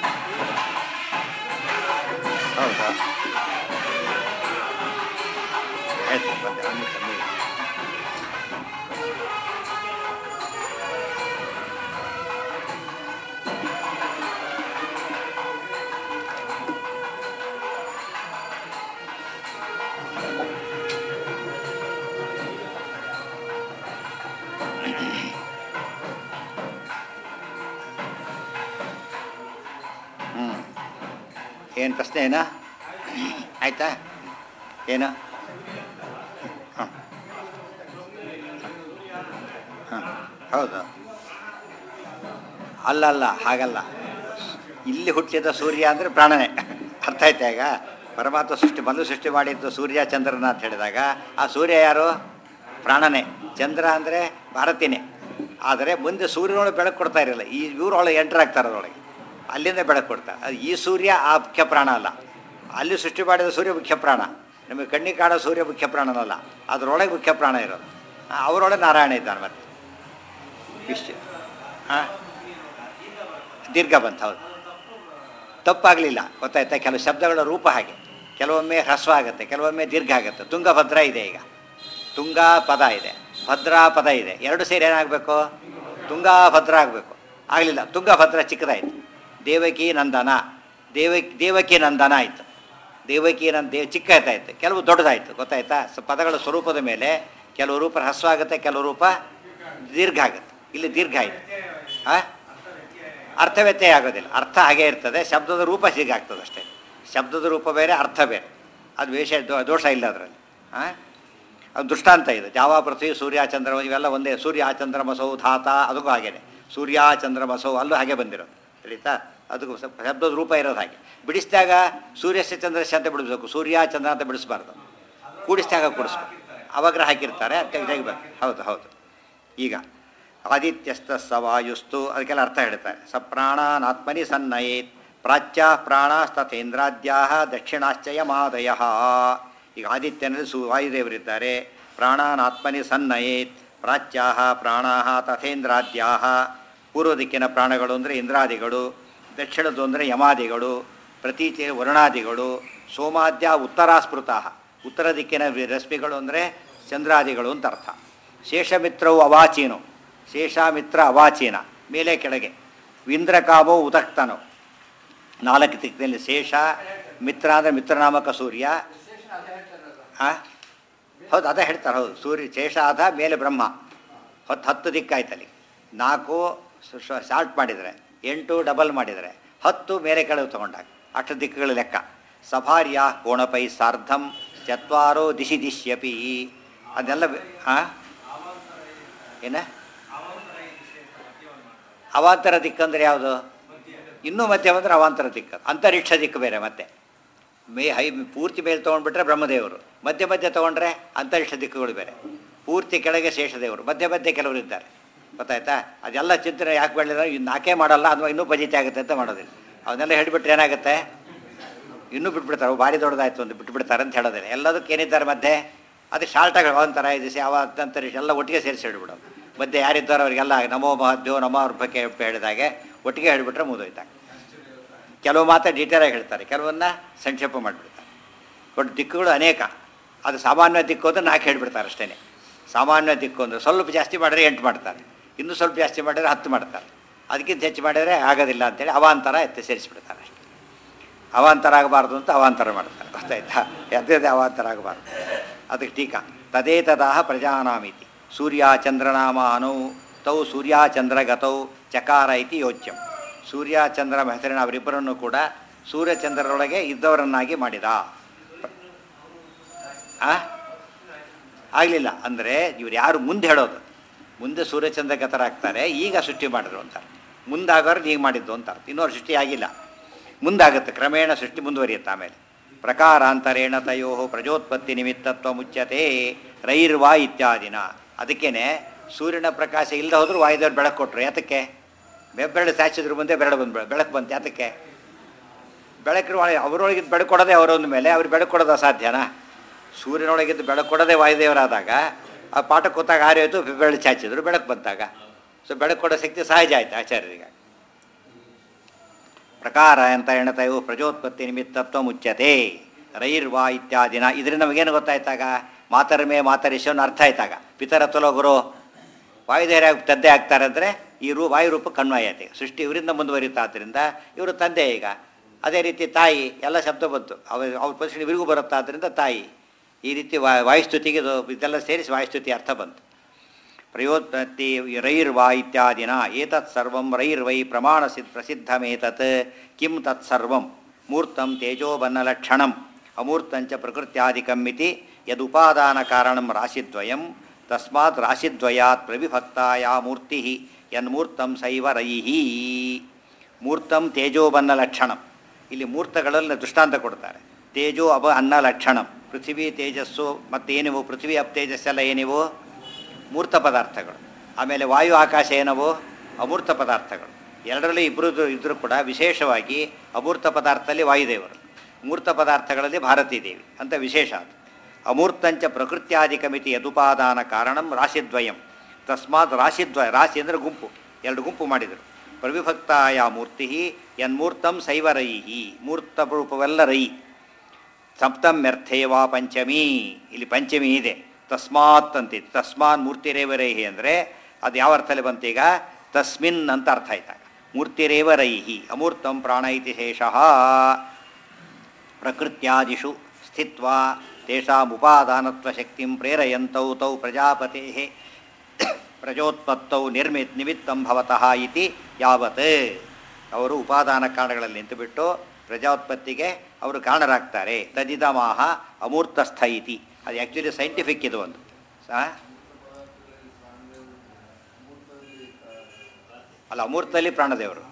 ಹೌದಾ ಆಯ್ತು ಬಂದೆ ಒಂದು ನಿಮಿಷ ಮುಗಿ. ಹ್ಞೂ ಏನು ಪ್ರಶ್ನೆ ಏನ ಆಯ್ತಾ ಏನು ಹಾಂ ಹಾಂ ಹೌದು ಅಲ್ಲಲ್ಲ ಹಾಗಲ್ಲ ಇಲ್ಲಿ ಹುಟ್ಟಿದ ಸೂರ್ಯ ಅಂದರೆ ಪ್ರಾಣನೇ ಅರ್ಥ ಆಯ್ತಾ ಈಗ ಪರಮಾತ್ಮ ಸೃಷ್ಟಿ ಮೊದಲು ಸೃಷ್ಟಿ ಮಾಡಿದ್ದು ಸೂರ್ಯ ಚಂದ್ರನ ಅಂತ ಹೇಳಿದಾಗ ಆ ಸೂರ್ಯ ಯಾರು ಪ್ರಾಣನೇ ಚಂದ್ರ ಅಂದರೆ ಭಾರತೀನೇ ಆದರೆ ಮುಂದೆ ಸೂರ್ಯನೊಳಗೆ ಬೆಳಕು ಕೊಡ್ತಾ ಇರಲಿಲ್ಲ ಈ ಇವರೊಳಗೆ ಎಂಟರ್ ಆಗ್ತಾರೆ ಅದರೊಳಗೆ ಅಲ್ಲಿಂದ ಬೆಳಕು ಕೊಡ್ತಾರೆ ಅದು ಈ ಸೂರ್ಯ ಆ ಮುಖ್ಯ ಪ್ರಾಣ ಅಲ್ಲ ಅಲ್ಲಿ ಸೃಷ್ಟಿ ಮಾಡಿದ ಸೂರ್ಯ ಮುಖ್ಯ ಪ್ರಾಣ ನಮಗೆ ಕಣ್ಣಿಗೆ ಕಾಣೋ ಸೂರ್ಯ ಮುಖ್ಯ ಪ್ರಾಣನಲ್ಲ ಅದರೊಳಗೆ ಮುಖ್ಯ ಪ್ರಾಣ ಇರೋದು ಆ, ಅವರೊಳಗೆ ನಾರಾಯಣ ಇದ್ದಾನೆ ಮತ್ತೆ ಇಷ್ಟು ಹಾಂ ದೀರ್ಘ ಬಂತು ಹೌದು ತಪ್ಪಾಗಲಿಲ್ಲ ಗೊತ್ತಾಯ್ತಾ ಕೆಲವು ಶಬ್ದಗಳ ರೂಪ ಹಾಗೆ ಕೆಲವೊಮ್ಮೆ ಹ್ರಸ್ವ ಆಗುತ್ತೆ ಕೆಲವೊಮ್ಮೆ ದೀರ್ಘ ಆಗುತ್ತೆ ತುಂಗಭದ್ರ ಇದೆ ಈಗ ತುಂಗಾ ಪದ ಇದೆ ಭದ್ರಾ ಪದ ಇದೆ ಎರಡು ಸೇರಿ ಏನಾಗಬೇಕು ತುಂಗಾ ಭದ್ರ ಆಗಬೇಕು ಆಗಲಿಲ್ಲ ತುಂಗಭದ್ರ ಚಿಕ್ಕದಾಯಿತು ದೇವಕಿ ನಂದನ ದೇವಕಿ ದೇವಕಿ ನಂದನ ಆಯಿತು ದೇವಕಿ ನಂದ ದೇವ್ ಚಿಕ್ಕ ಆಯ್ತಾಯ್ತು ಕೆಲವು ದೊಡ್ಡದಾಯಿತು ಗೊತ್ತಾಯ್ತಾ ಸ ಪದಗಳ ಸ್ವರೂಪದ ಮೇಲೆ ಕೆಲವು ರೂಪ ಹ್ರಸ್ವ ಆಗುತ್ತೆ ಕೆಲವು ರೂಪ ದೀರ್ಘ ಆಗುತ್ತೆ ಇಲ್ಲಿ ದೀರ್ಘ ಆಯಿತು ಹಾಂ ಅರ್ಥ ವ್ಯತ್ಯಯ ಆಗೋದಿಲ್ಲ ಅರ್ಥ ಹಾಗೇ ಇರ್ತದೆ ಶಬ್ದದ ರೂಪ ಹೀಗಾಗ್ತದೆ ಅಷ್ಟೇ ಶಬ್ದದ ರೂಪ ಬೇರೆ ಅರ್ಥ ಬೇರೆ ಅದು ವೇಷ ದೋ- ದೋಷ ಇಲ್ಲ ಅದರಲ್ಲಿ ಹಾಂ ಅದು ದೃಷ್ಟಾಂತ ಇದೆ ಜಾವ ಪೃಥ್ವಿ ಸೂರ್ಯ ಚಂದ್ರ ಇವೆಲ್ಲ ಒಂದೇ ಸೂರ್ಯ ಚಂದ್ರಮಸೌ ಧಾತ ಅದಕ್ಕೂ ಹಾಗೇನೆ ಸೂರ್ಯ ಚಂದ್ರಮಸೌ ಅಲ್ಲೂ ಹಾಗೆ ಬಂದಿರೋದು ತಿಳಿತಾ ಅದಕ್ಕೂ ಸ್ವಲ್ಪ ಶಬ್ದದ ರೂಪ ಇರೋದು ಹಾಗೆ ಬಿಡಿಸಿದಾಗ ಸೂರ್ಯಸ್ಯ ಚಂದ್ರಸ್ಯ ಅಂತ ಬಿಡಿಸ್ಬೇಕು ಸೂರ್ಯ ಚಂದ್ರ ಅಂತ ಬಿಡಿಸ್ಬಾರ್ದು ಕೂಡಿಸಿದಾಗ ಕೂಡಿಸ್ಬೇಕು ಅವಾಗ್ರ ಹಾಕಿರ್ತಾರೆ ತೆಗ್ದು ತೆಗಿಬೇಕು ಹೌದು ಹೌದು ಈಗ ಆದಿತ್ಯಸ್ತ ಸ ವಾಯುಸ್ತು ಅದಕ್ಕೆಲ್ಲ ಅರ್ಥ ಹೇಳ್ತಾರೆ ಸ ಪ್ರಾಣಾನಾತ್ಮನಿ ಸನ್ನಯೇತ್ ಪ್ರಾಚ್ಯ ಪ್ರಾಣಸ್ತಥೇಂದ್ರಾದ್ಯಾ ದಕ್ಷಿಣಾಶ್ಚಯ ಮಾದಯ ಈಗ ಆದಿತ್ಯನಲ್ಲಿ ಸು ವಾಯುದೇವರಿದ್ದಾರೆ ಪ್ರಾಣಾನಾತ್ಮನಿ ಸನ್ನಯೇತ್ ಪ್ರಾಚ್ಯ ಪ್ರಾಣಾ ತಥೇಂದ್ರಾದ್ಯಾ ಪೂರ್ವ ದಿಕ್ಕಿನ ಪ್ರಾಣಗಳು ಅಂದರೆ ಇಂದ್ರಾದಿಗಳು ದಕ್ಷಿಣದ್ದು ಅಂದರೆ ಯಮಾದಿಗಳು ಪ್ರತೀಚೆ ವರುಣಾದಿಗಳು ಸೋಮಾದ್ಯ ಉತ್ತರಾಸ್ಮೃತ ಉತ್ತರ ದಿಕ್ಕಿನ ವಿ- ರಶ್ಮಿಗಳು ಅಂದರೆ ಚಂದ್ರಾದಿಗಳು ಅಂತ ಅರ್ಥ ಶೇಷಮಿತ್ರವು ಅವಾಚೀನು ಶೇಷಾಮಿತ್ರ ಅವಾಚೀನ ಮೇಲೆ ಕೆಳಗೆ ಇಂದ್ರಕಾಮೋ ಉದಕ್ತನು ನಾಲ್ಕು ದಿಕ್ಕಿನಲ್ಲಿ ಶೇಷ ಮಿತ್ರ ಅಂದರೆ ಮಿತ್ರನಾಮಕ ಸೂರ್ಯ ಆ? ಹೌದು ಅದೇ ಹೇಳ್ತಾರೆ ಹೌದು ಸೂರ್ಯ ಶೇಷ ಆದ ಮೇಲೆ ಬ್ರಹ್ಮ ಹತ್ತು ಹತ್ತು ದಿಕ್ಕಾಯ್ತಲ್ಲಿ ನಾಲ್ಕು ಶಾರ್ಟ್ ಮಾಡಿದರೆ ಎಂಟು ಡಬಲ್ ಮಾಡಿದರೆ ಹತ್ತು ಮೇಲೆ ಕೆಳಗೆ ತಗೊಂಡಾಗ ಅಷ್ಟು ದಿಕ್ಕುಗಳ ಲೆಕ್ಕ ಸಭಾರ್ಯ ಕೋಣಪೈ ಸಾರ್ಧಂ ಚತ್ವಾರೋ ದಿಶಿ ದಿಶ್ಯಪಿ ಅದೆಲ್ಲ ವೆ- ಆ? ಏನ ಅವಾಂತರ ದಿಕ್ಕಂದ್ರೆ ಯಾವುದು ಇನ್ನೂ ಮಧ್ಯೆ ಬಂದರೆ ಅವಾಂತರ ದಿಕ್ಕು ಅಂತರಿಕ್ಷ ದಿಕ್ಕು ಬೇರೆ ಮತ್ತೆ ಮೇ ಹೈ ಪೂರ್ತಿ ಮೇಲೆ ತೊಗೊಂಡ್ಬಿಟ್ರೆ ಬ್ರಹ್ಮದೇವರು ಮಧ್ಯ ಮಧ್ಯೆ ತೊಗೊಂಡ್ರೆ ಅಂತರಿಕ್ಷ ದಿಕ್ಕುಗಳು ಬೇರೆ ಪೂರ್ತಿ ಕೆಳಗೆ ಶೇಷದೇವರು ಮಧ್ಯ ಮಧ್ಯೆ ಕೆಲವರು ಇದ್ದಾರೆ ಗೊತ್ತಾಯ್ತಾ ಅದೆಲ್ಲ ಚಿಂತನೆ ಯಾಕೆ ಬೆಳೆದ್ರೆ ಇನ್ನು ನಾಕೆ ಮಾಡಲ್ಲ ಅಥವಾ ಇನ್ನೂ ಪಜಿತಿ ಆಗುತ್ತೆ ಅಂತ ಮಾಡೋದಿಲ್ಲ ಅವನ್ನೆಲ್ಲ ಹೇಳಿಬಿಟ್ರೆ ಏನಾಗುತ್ತೆ ಇನ್ನೂ ಬಿಟ್ಬಿಡ್ತಾರೆ ಭಾರಿ ದೊಡ್ಡದಾಯ್ತು ಅಂತ ಬಿಟ್ಬಿಡ್ತಾರೆ ಅಂತ ಹೇಳೋದಿಲ್ಲ ಎಲ್ಲದಕ್ಕೆ ಏನಿದ್ದಾರೆ ಮಧ್ಯೆ ಅದು ಶಾರ್ಟಾಗಿ ಒಂಥರ ಇದು ಯಾವ ಅಂತರಿಕ್ಷ ಎಲ್ಲ ಒಟ್ಟಿಗೆ ಸೇರಿಸಿ ಹೇಳ್ಬಿಡೋದು ಮಧ್ಯೆ ಯಾರಿದ್ದಾರೋ ಅವರಿಗೆಲ್ಲ ನಮೋ ಮಹದ್ಯೋ ನಮೋ ಅವ್ರ ಬಗ್ಗೆ ಹೇಳಿದಾಗೆ ಒಟ್ಟಿಗೆ ಹೇಳಿಬಿಟ್ರೆ ಮುಗಿದೋಯ್ತಾಗ ಕೆಲವು ಮಾತ್ರ ಡೀಟೇಲಾಗಿ ಹೇಳ್ತಾರೆ ಕೆಲವನ್ನ ಸಂಕ್ಷೇಪ ಮಾಡಿಬಿಡ್ತಾರೆ ಬಟ್ ದಿಕ್ಕುಗಳು ಅನೇಕ ಅದು ಸಾಮಾನ್ಯ ದಿಕ್ಕು ಅಂದ್ರೆ ನಾಲ್ಕು ಹೇಳ್ಬಿಡ್ತಾರೆ ಅಷ್ಟೇ ಸಾಮಾನ್ಯ ದಿಕ್ಕು ಅಂದರೆ ಸ್ವಲ್ಪ ಜಾಸ್ತಿ ಮಾಡಿದ್ರೆ ಎಂಟು ಮಾಡ್ತಾರೆ ಇನ್ನೂ ಸ್ವಲ್ಪ ಜಾಸ್ತಿ ಮಾಡಿದ್ರೆ ಹತ್ತು ಮಾಡ್ತಾರೆ ಅದಕ್ಕಿಂತ ಹೆಚ್ಚು ಮಾಡಿದರೆ ಆಗೋದಿಲ್ಲ ಅಂತೇಳಿ ಅವಾಂತರ ಎತ್ತಿ ಸೇರಿಸ್ಬಿಡ್ತಾರೆ ಅಷ್ಟೇ ಅವಾಂತರ ಆಗಬಾರ್ದು ಅಂತ ಅವಾಂತರ ಮಾಡ್ತಾರೆ ಗೊತ್ತಾಯ್ತಾ ಅದೇ ಅವಾಂತರ ಆಗಬಾರ್ದು ಅದಕ್ಕೆ ಟೀಕಾ ತದೇ ತದಾಹ ಪ್ರಜಾನಾಮಿತಿ ಸೂರ್ಯ ಚಂದ್ರನಾಮ ಅನು ತೌ ಸೂರ್ಯ ಚಂದ್ರಗತೌ ಚಕಾರ ಇತಿ ಯೋಚ್ಯಂ ಸೂರ್ಯ ಚಂದ್ರ ಹೆಸರಿನ ಅವರಿಬ್ಬರನ್ನು ಕೂಡ ಸೂರ್ಯ ಚಂದ್ರರೊಳಗೆ ಇದ್ದವರನ್ನಾಗಿ ಮಾಡಿದ ಆ ಆಗಲಿಲ್ಲ ಅಂದರೆ ಇವ್ರು ಯಾರು ಮುಂದೆ ಹೇಳೋದು ಮುಂದೆ ಸೂರ್ಯಚಂದ್ರ ಗತರಾಗ್ತಾರೆ ಈಗ ಸೃಷ್ಟಿ ಮಾಡಿದ್ರು ಅಂತ ಮುಂದಾಗೋರು ಈಗ ಮಾಡಿದ್ದು ಅಂತ ಅರ್ಥ ಇನ್ನೊರು ಸೃಷ್ಟಿ ಆಗಿಲ್ಲ ಮುಂದಾಗುತ್ತೆ ಕ್ರಮೇಣ ಸೃಷ್ಟಿ ಮುಂದುವರಿಯುತ್ತೆ ಆಮೇಲೆ ಪ್ರಕಾರಾಂತರೇಣ ತಯೋ ಪ್ರಜೋತ್ಪತ್ತಿ ನಿಮಿತ್ತತ್ವ ಮುಚ್ಚತೆ ರೈರ್ವಾ ಇತ್ಯಾದಿನ ಅದಕ್ಕೇನೆ ಸೂರ್ಯನ ಪ್ರಕಾಶ ಇಲ್ಲದೆ ಹೋದ್ರು ವಾಯುದೇವ್ರು ಬೆಳಕು ಕೊಟ್ಟರು ಯಾತಕ್ಕೆ ಬೆರಳು ಸಾಚಿದ್ರ ಮುಂದೆ ಬೆರಳು ಬಂದು ಬೆಳಕು ಬಂತು ಯಾತಕ್ಕೆ ಬೆಳಕಿನ ಒಳಗೆ ಅವರೊಳಗಿದ್ದು ಬೆಳಕು ಕೊಡೋದೇ ಅವರೊಂದ ಮೇಲೆ ಅವ್ರಿಗೆ ಬೆಳಕು ಕೊಡೋದು ಅಸಾಧ್ಯನಾ ಸೂರ್ಯನೊಳಗಿದ್ದು ಬೆಳಕು ಕೊಡೋದೇ ವಾಯುದೇವರಾದಾಗ ಆ ಪಾಠ ಕೂತಾಗ ಆರಿಯೋಯ್ತು ಬೆಳಕು ಚಾಚಿದ್ರು ಬೆಳಕು ಬಂತಾಗ ಸೊ ಬೆಳಕು ಕೊಡೋ ಶಕ್ತಿ ಸಹಜ ಆಯ್ತು ಆಚಾರ್ಯರಿಗೆ ಪ್ರಕಾರ ಅಂತ ಎಣತಯು ಪ್ರಜೋತ್ಪತ್ತಿ ನಿಮಿತ್ತತ್ವ ಮುಚ್ಚತೆ ರೈರ್ವಾ ಇತ್ಯಾದಿನ ಇದರಿಂದ ನಮಗೇನು ಗೊತ್ತಾಯ್ತಾಗ ಮಾತರಮೇ ಮಾತರಿಶೋನ್ ಅರ್ಥ ಆಯ್ತಾಗ ಪಿತರ ತುಲೋ ಗುರು ವಾಯುದೇವರ ತಂದೆ ಆಗ್ತಾರೆ ಅಂದರೆ ಈ ರೂ ವಾಯುರೂಪ ಕಣ್ವಾಯತೆ ಸೃಷ್ಟಿ ಇವರಿಂದ ಮುಂದುವರಿತಾ ಆದ್ದರಿಂದ ಇವರು ತಂದೆ ಈಗ ಅದೇ ರೀತಿ ತಾಯಿ ಎಲ್ಲ ಶಬ್ದ ಬಂತು ಅವ ಅವ್ರ ಪರೀಕ್ಷೆ ಇವರಿಗೂ ಬರುತ್ತಾ ಆದ್ದರಿಂದ ತಾಯಿ ಈ ರೀತಿ ವಾ ವಾಯುಸ್ತುತಿಗೆ ಇದು ಇದೆಲ್ಲ ಸೇರಿಸಿ ವಾಯುಸ್ತುತಿ ಅರ್ಥ ಬಂತು ಪ್ರಯೋತ್ಪತ್ತಿ ರೈರ್ವಾ ಇತ್ಯಾದಿನ ಏತತ್ ಸರ್ವಂ ರೈರ್ವೈ ಪ್ರಮಾಣ ಸಿದ್ ಪ್ರಸಿದ್ಧಮೇತತ್ ಕಿಂ ತತ್ಸರ್ವಂ ಮೂರ್ತಂ ತೇಜೋಬನ್ನಲಕ್ಷಣಂ ಅಮೂರ್ತಂಚ ಪ್ರಕೃತ್ಯಾದಿಕಂ ಇತಿ ಯದುಪಾದಾನ ಕಾರಣಂ ರಾಶಿದ್ವಯಂ ತಸ್ಮಾತ್ ರಾಶಿದ್ವಯಾತ್ ಪ್ರವಿಭಕ್ತಾಯ ಮೂರ್ತಿ ಯನ್ಮೂರ್ತಂ ಸೈವ ರೈಹಿ ಮೂರ್ತಂ ತೇಜೋಬನ್ನ ಲಕ್ಷಣಂ ಇಲ್ಲಿ ಮೂರ್ತಗಳಲ್ಲಿ ದೃಷ್ಟಾಂತ ಕೊಡ್ತಾರೆ ತೇಜೋ ಅಬ ಅನ್ನ ಲಕ್ಷಣಂ ಪೃಥ್ವಿ ತೇಜಸ್ಸು ಮತ್ತೇನಿವು ಪೃಥ್ವಿ ಅಪ್ ತೇಜಸ್ಸೆಲ್ಲ ಏನಿವು ಮೂರ್ತ ಪದಾರ್ಥಗಳು ಆಮೇಲೆ ವಾಯು ಆಕಾಶ ಏನವು ಅಮೂರ್ತ ಪದಾರ್ಥಗಳು ಎರಡರಲ್ಲಿ ಇಬ್ಬರು ಇದ್ದರೂ ಕೂಡ ವಿಶೇಷವಾಗಿ ಅಮೂರ್ತ ಪದಾರ್ಥದಲ್ಲಿ ವಾಯುದೇವರು ಮೂರ್ತ ಪದಾರ್ಥಗಳಲ್ಲಿ ಭಾರತೀ ದೇವಿ ಅಂತ ವಿಶೇಷ ಅದು ಅಮೂರ್ತಂಚ ಪ್ರಕೃತ್ಯಾದಿಕಮಿತಿ ಯದುಪಾದಾನ ಕಾರಣಂ ರಾಶಿದ್ವಯಂ ತಸ್ಮಾತ್ ರಾಶಿದ್ವಯ ರಾಶಿ ಅಂದರೆ ಗುಂಪು ಎರಡು ಗುಂಪು ಮಾಡಿದರು ಪ್ರವಿಭಕ್ತಾಯ ಮೂರ್ತಿ ಯನ್ಮೂರ್ತಂ ಸೈವರೈಹಿ ಮೂರ್ತ ರೂಪವೆಲ್ಲ ರೈ ಸಪ್ತಮ್ಯರ್ಥೇವಾ ಪಂಚಮಿ ಇಲ್ಲಿ ಪಂಚಮಿ ಇದೆ ತಸ್ಮಾತ್ ಅಂತಿತ್ತು ತಸ್ಮಾನ್ ಮೂರ್ತಿರೇವರೈಹಿ ಅಂದರೆ ಅದು ಯಾವ ಅರ್ಥದಲ್ಲಿ ಬಂತೀಗ ತಸ್ಮಿನ್ ಅಂತ ಅರ್ಥ ಆಯ್ತಾಗ ಮೂರ್ತಿರೇವರೈಹಿ ಅಮೂರ್ತಂ ಪ್ರಾಣ ಇತಿ ಶೇಷಃ ಪ್ರಕೃತ್ಯಾದಿಷು ಸ್ಥಿತ್ವಾ ತೇಷಾಮುಪಾದಾನತ್ವ ಶಕ್ತಿಂ ಪ್ರೇರಯಂತೌ ತೌ ಪ್ರಜಾಪತೆ ಪ್ರಜೋತ್ಪತ್ತೌ ನಿರ್ಮಿತ್ ನಿಮಿತ್ತಂ ಭವತಃ ಇತಿ ಯಾವತ್ ಅವರು ಉಪಾದಾನ ಕಾರಣಗಳಲ್ಲಿ ನಿಂತುಬಿಟ್ಟು ಪ್ರಜಾೋತ್ಪತ್ತಿಗೆ ಅವರು ಕಾರಣರಾಗ್ತಾರೆ ತದಿದಮಾಹ ಅಮೂರ್ತಸ್ಥ ಇತಿ ಅದು ಆ್ಯಕ್ಚುಲಿ ಸೈಂಟಿಫಿಕ್ ಇದು ಒಂದು ಆ? ಅಲ್ಲ ಅಮೂರ್ತದಲ್ಲಿ ಪ್ರಾಣದೇವರು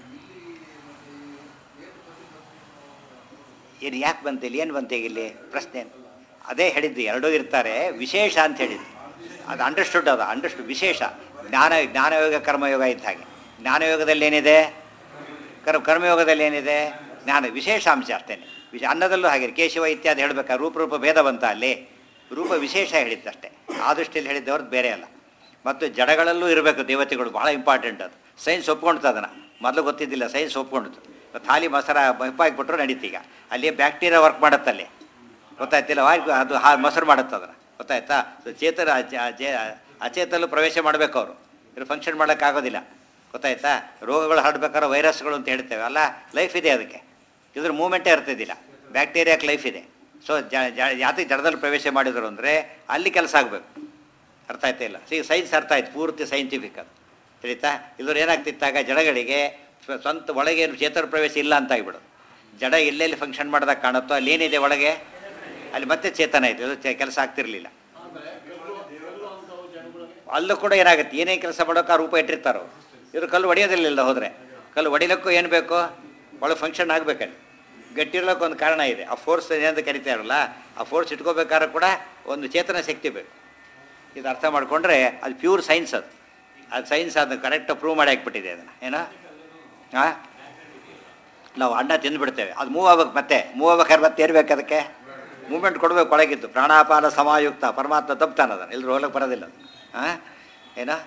ಏನು ಯಾಕೆ ಬಂತಿಲ್ಲ ಏನು ಬಂತೀಗ ಇಲ್ಲಿ ಪ್ರಶ್ನೆ ಏನು? ಅದೇ ಹೇಳಿದ್ದು ಎರಡೂ ಇರ್ತಾರೆ ವಿಶೇಷ ಅಂತ ಹೇಳಿದ್ದು ಅದು ಅಂಡರ್ಸ್ಟುಡ್ ಅದು ಅಂಡರ್ಸ್ಟುಡ್ ವಿಶೇಷ ಜ್ಞಾನ ಜ್ಞಾನಯೋಗ ಕರ್ಮಯೋಗ ಇದ್ದ ಹಾಗೆ ಜ್ಞಾನಯೋಗದಲ್ಲಿ ಏನಿದೆ ಕರ್ಮ ಕರ್ಮಯೋಗದಲ್ಲಿ ಏನಿದೆ ಜ್ಞಾನ ವಿಶೇಷಾಂಶ ಅಷ್ಟೇ ವಿಶ ಅನ್ನದಲ್ಲೂ ಹಾಗೆ ಕೇಶವ ಇತ್ಯಾದಿ ಹೇಳಬೇಕಾ ರೂಪರೂಪ ಭೇದ ಬಂತ ಅಲ್ಲಿ ರೂಪ ವಿಶೇಷ ಹೇಳಿದ್ದಷ್ಟೇ ಆ ದೃಷ್ಟಿಯಲ್ಲಿ ಹೇಳಿದ್ದವ್ರದ್ದು ಬೇರೆ ಅಲ್ಲ ಮತ್ತು ಜಡಗಳಲ್ಲೂ ಇರಬೇಕು ದೇವತೆಗಳು ಭಾಳ ಇಂಪಾರ್ಟೆಂಟ್ ಅದು ಸೈನ್ಸ್ ಒಪ್ಕೊಂಡ್ತು ಅದನ್ನು ಮೊದಲು ಗೊತ್ತಿದ್ದಿಲ್ಲ ಸೈನ್ಸ್ ಒಪ್ಕೊಂಡಿತು ಥಾಲಿ ಮೊಸರ ಹೆಪ್ಪಾಗಿಬಿಟ್ರು ನಡೀತೀಗ ಅಲ್ಲಿ ಬ್ಯಾಕ್ಟೀರಿಯಾ ವರ್ಕ್ ಮಾಡುತ್ತಲ್ಲಿ ಗೊತ್ತಾಯ್ತಿಲ್ಲ ವಾ- ಅದು ಹಾ ಮೊಸರು ಮಾಡುತ್ತೆ ಅದನ್ನು ಗೊತ್ತಾಯ್ತಾ ಸೊ ಚೇತನ ಅಚ- ಅಚೇ- ಅಚೇತನಲ್ಲೂ ಪ್ರವೇಶ ಮಾಡಬೇಕು ಅವರು ಇದು ಫಂಕ್ಷನ್ ಮಾಡೋಕ್ಕಾಗೋದಿಲ್ಲ ಗೊತ್ತಾಯ್ತಾ ರೋಗಗಳು ಹರಡ್ಬೇಕಾದ್ರೆ ವೈರಸ್ಗಳು ಅಂತ ಹೇಳ್ತೇವೆ ಅಲ್ಲ ಲೈಫ್ ಇದೆ ಅದಕ್ಕೆ ಇದ್ರ ಮೂಮೆಂಟೇ ಇರ್ತಿದ್ದಿಲ್ಲ ಬ್ಯಾಕ್ಟೀರಿಯಾಕ್ಕೆ ಲೈಫ್ ಇದೆ ಸೊ ಜ ಜ- ಯಾತಕ್ಕೆ ಜಡದಲ್ಲಿ ಪ್ರವೇಶ ಮಾಡಿದರು ಅಂದರೆ ಅಲ್ಲಿ ಕೆಲಸ ಆಗಬೇಕು ಅರ್ಥ ಆಯ್ತಾ ಇಲ್ಲ ಸಿ ಸೈನ್ಸ್ ಅರ್ಥ ಆಯ್ತು ಪೂರ್ತಿ ಸೈಂಟಿಫಿಕ್ ಅದು ತಿಳಿತಾ ಇಲ್ಲದ್ರೆ ಏನಾಗ್ತಿತ್ತಾಗ ಜಡಗಳಿಗೆ ಸ್ವ- ಸ್ವಂತ ಒಳಗೆ ಏನು ಚೇತನ ಪ್ರವೇಶ ಇಲ್ಲ ಅಂತ ಆಗ್ಬಿಡೋದು ಜಡ ಎಲ್ಲೆಲ್ಲಿ ಫಂಕ್ಷನ್ ಮಾಡಿದಾಗ ಕಾಣುತ್ತೋ ಅಲ್ಲಿ ಏನಿದೆ ಒಳಗೆ ಅಲ್ಲಿ ಮತ್ತೆ ಚೇತನ ಇದೆ ಅದು ಚೆ- ಕೆಲಸ ಆಗ್ತಿರ್ಲಿಲ್ಲ ಅಲ್ಲೂ ಕೂಡ ಏನಾಗುತ್ತೆ ಏನೇ ಕೆಲಸ ಮಾಡೋಕೆ ಆ ರೂಪ ಇಟ್ಟಿರ್ತಾರೋ ಇವರು ಕಲ್ಲು ಹೊಡೆಯೋದಿಲ್ಲ ಹೋದರೆ ಕಲ್ಲು ಹೊಡಿಲಿಕ್ಕೂ ಏನು ಬೇಕು ಒಳಗೆ ಫಂಕ್ಷನ್ ಆಗಬೇಕಲ್ಲಿ ಗಟ್ಟಿರ್ಲಿಕ್ಕೆ ಒಂದು ಕಾರಣ ಇದೆ ಆ ಫೋರ್ಸ್ ಏನಂತ ಕರಿತಾರಲ್ಲ ಆ ಫೋರ್ಸ್ ಇಟ್ಕೋಬೇಕಾದ್ರೆ ಕೂಡ ಒಂದು ಚೇತನ ಶಕ್ತಿ ಬೇಕು ಇದು ಅರ್ಥ ಮಾಡಿಕೊಂಡ್ರೆ ಅದು ಪ್ಯೂರ್ ಸೈನ್ಸ್ ಅದು ಅದು ಸೈನ್ಸ್ ಅದನ್ನು ಕರೆಕ್ಟಾಗಿ ಪ್ರೂವ್ ಮಾಡಿ ಹಾಕ್ಬಿಟ್ಟಿದೆ ಅದನ್ನು ಏನೋ ಹಾಂ ನಾವು ಅನ್ನ ತಿಂದುಬಿಡ್ತೇವೆ ಅದು ಮೂವ್ ಆಗ್ಬೇಕು ಮತ್ತೆ ಮೂವ್ ಆಗ್ಬೇಕಾದ್ರೆ ಮತ್ತೆ ಏರ್ಬೇಕು ಅದಕ್ಕೆ ಮೂಮೆಂಟ್ ಕೊಡಬೇಕು ಒಳಗಿದ್ದು ಪ್ರಾಣಾಪಾನ ಸಮಾಯುಕ್ತ ಪರಮಾತ್ಮ ತಪ್ತಾನ ಅದನ್ನು ಎಲ್ಲರೂ ಹೋಗ್ಲಿಕ್ಕೆ ಬರೋದಿಲ್ಲ ಅದು ಹಾಂ ಏನೋ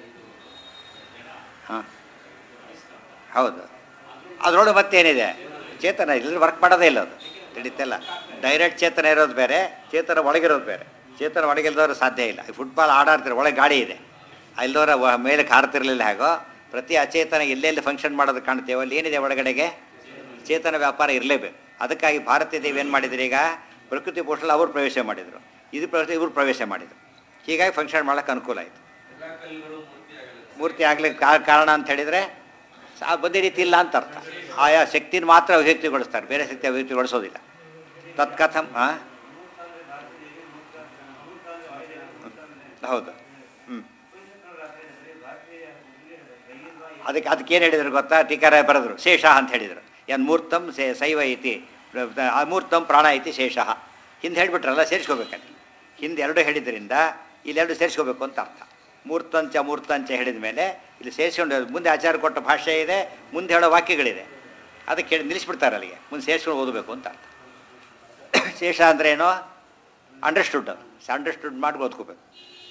ಹಾಂ ಹೌದು ಅದರೊಳಗೆ ಮತ್ತೇನಿದೆ ಚೇತನ ಇಲ್ಲದ್ರೆ ವರ್ಕ್ ಮಾಡೋದೇ ಇಲ್ಲ ಅದು ತಿಳಿತಲ್ಲ ಡೈರೆಕ್ಟ್ ಚೇತನ ಇರೋದು ಬೇರೆ ಚೇತನ ಒಳಗಿರೋದು ಬೇರೆ ಚೇತನ ಒಳಗಿಲ್ದವ್ರು ಸಾಧ್ಯ ಇಲ್ಲ ಈ ಫುಟ್ಬಾಲ್ ಆಡಾಡ್ತಾರೆ ಒಳಗೆ ಗಾಡಿ ಇದೆ ಇಲ್ದವ್ರ ವ- ಮೇಲೆ ಹಾರ್ತಿರ್ಲಿಲ್ಲ ಹೇಗೋ ಪ್ರತಿ ಅಚೇತನ ಎಲ್ಲೆಲ್ಲಿ ಫಂಕ್ಷನ್ ಮಾಡೋದು ಕಾಣ್ತೇವೆ ಅಲ್ಲಿ ಏನಿದೆ ಒಳಗಡೆಗೆ ಚೇತನ ವ್ಯಾಪಾರ ಇರಲೇಬೇಕು ಅದಕ್ಕಾಗಿ ಭಾರತೀಯ ದೇವಿ ಏನು ಮಾಡಿದ್ರು ಈಗ ಪ್ರಕೃತಿ ಪೋಷಣೆ ಅವರು ಪ್ರವೇಶ ಮಾಡಿದರು ಇದು ಪ್ರವೇಶ ಇವರು ಪ್ರವೇಶ ಮಾಡಿದರು ಹೀಗಾಗಿ ಫಂಕ್ಷನ್ ಮಾಡೋಕ್ಕೆ ಅನುಕೂಲ ಆಯಿತು ಮೂರ್ತಿ ಆಗ್ಲಿಕ್ಕೆ ಕಾ- ಕಾರಣ ಅಂತ ಹೇಳಿದರೆ ಸಾ ಬದೇ ರೀತಿ ಇಲ್ಲ ಅಂತ ಅರ್ಥ ಆಯಾ ಶಕ್ತಿನ ಮಾತ್ರ ಅಭಿವ್ಯಕ್ತಿಗೊಳಿಸ್ತಾರೆ ಬೇರೆ ಶಕ್ತಿ ಅಭಿವ್ಯಕ್ತಿಗೊಳಿಸೋದಿಲ್ಲ ತತ್ಕಥಂ ಹಾಂ ಹೌದು ಹ್ಞೂ ಅದಕ್ಕೆ ಅದಕ್ಕೆ ಏನು ಹೇಳಿದ್ರು ಗೊತ್ತಾ ಟೀಕಾರ ಬರೆದ್ರು ಶೇಷ ಅಂತ ಹೇಳಿದರು ಏನು ಮೂರ್ತಂ ಸೇ ಶೈವ ಐತಿ ಅಮೂರ್ತಂ ಪ್ರಾಣ ಐತಿ ಶೇಷ ಹಿಂದೆ ಹೇಳಿಬಿಟ್ರಲ್ಲ ಸೇರಿಸ್ಕೋಬೇಕಲ್ಲಿ ಹಿಂದೆ ಎರಡು ಹೇಳಿದ್ರಿಂದ ಇಲ್ಲೆರಡು ಸೇರಿಸ್ಕೋಬೇಕು ಅಂತ ಅರ್ಥ ಮೂರ್ತಂಚ ಮೂರ್ತಂಚ ಹೇಳಿದ ಮೇಲೆ ಇಲ್ಲಿ ಸೇರಿಸ್ಕೊಂಡು ಮುಂದೆ ಆಚಾರ ಕೊಟ್ಟ ಭಾಷೆ ಇದೆ ಮುಂದೆ ಹೇಳೋ ವಾಕ್ಯಗಳಿದೆ ಅದಕ್ಕೆ ಹೇಳಿ ನಿಲ್ಲಿಸ್ಬಿಡ್ತಾರೆ ಅಲ್ಲಿಗೆ ಮುಂದೆ ಸೇರಿಸ್ಕೊಂಡು ಓದಬೇಕು ಅಂತ ಅರ್ಥ ಶೇಷ ಅಂದ್ರೆ ಏನು ಅಂಡರ್ಸ್ಟುಡ್ ಅಂಡರ್ಸ್ಟುಡ್ ಮಾಡಿ ಓದ್ಕೋಬೇಕು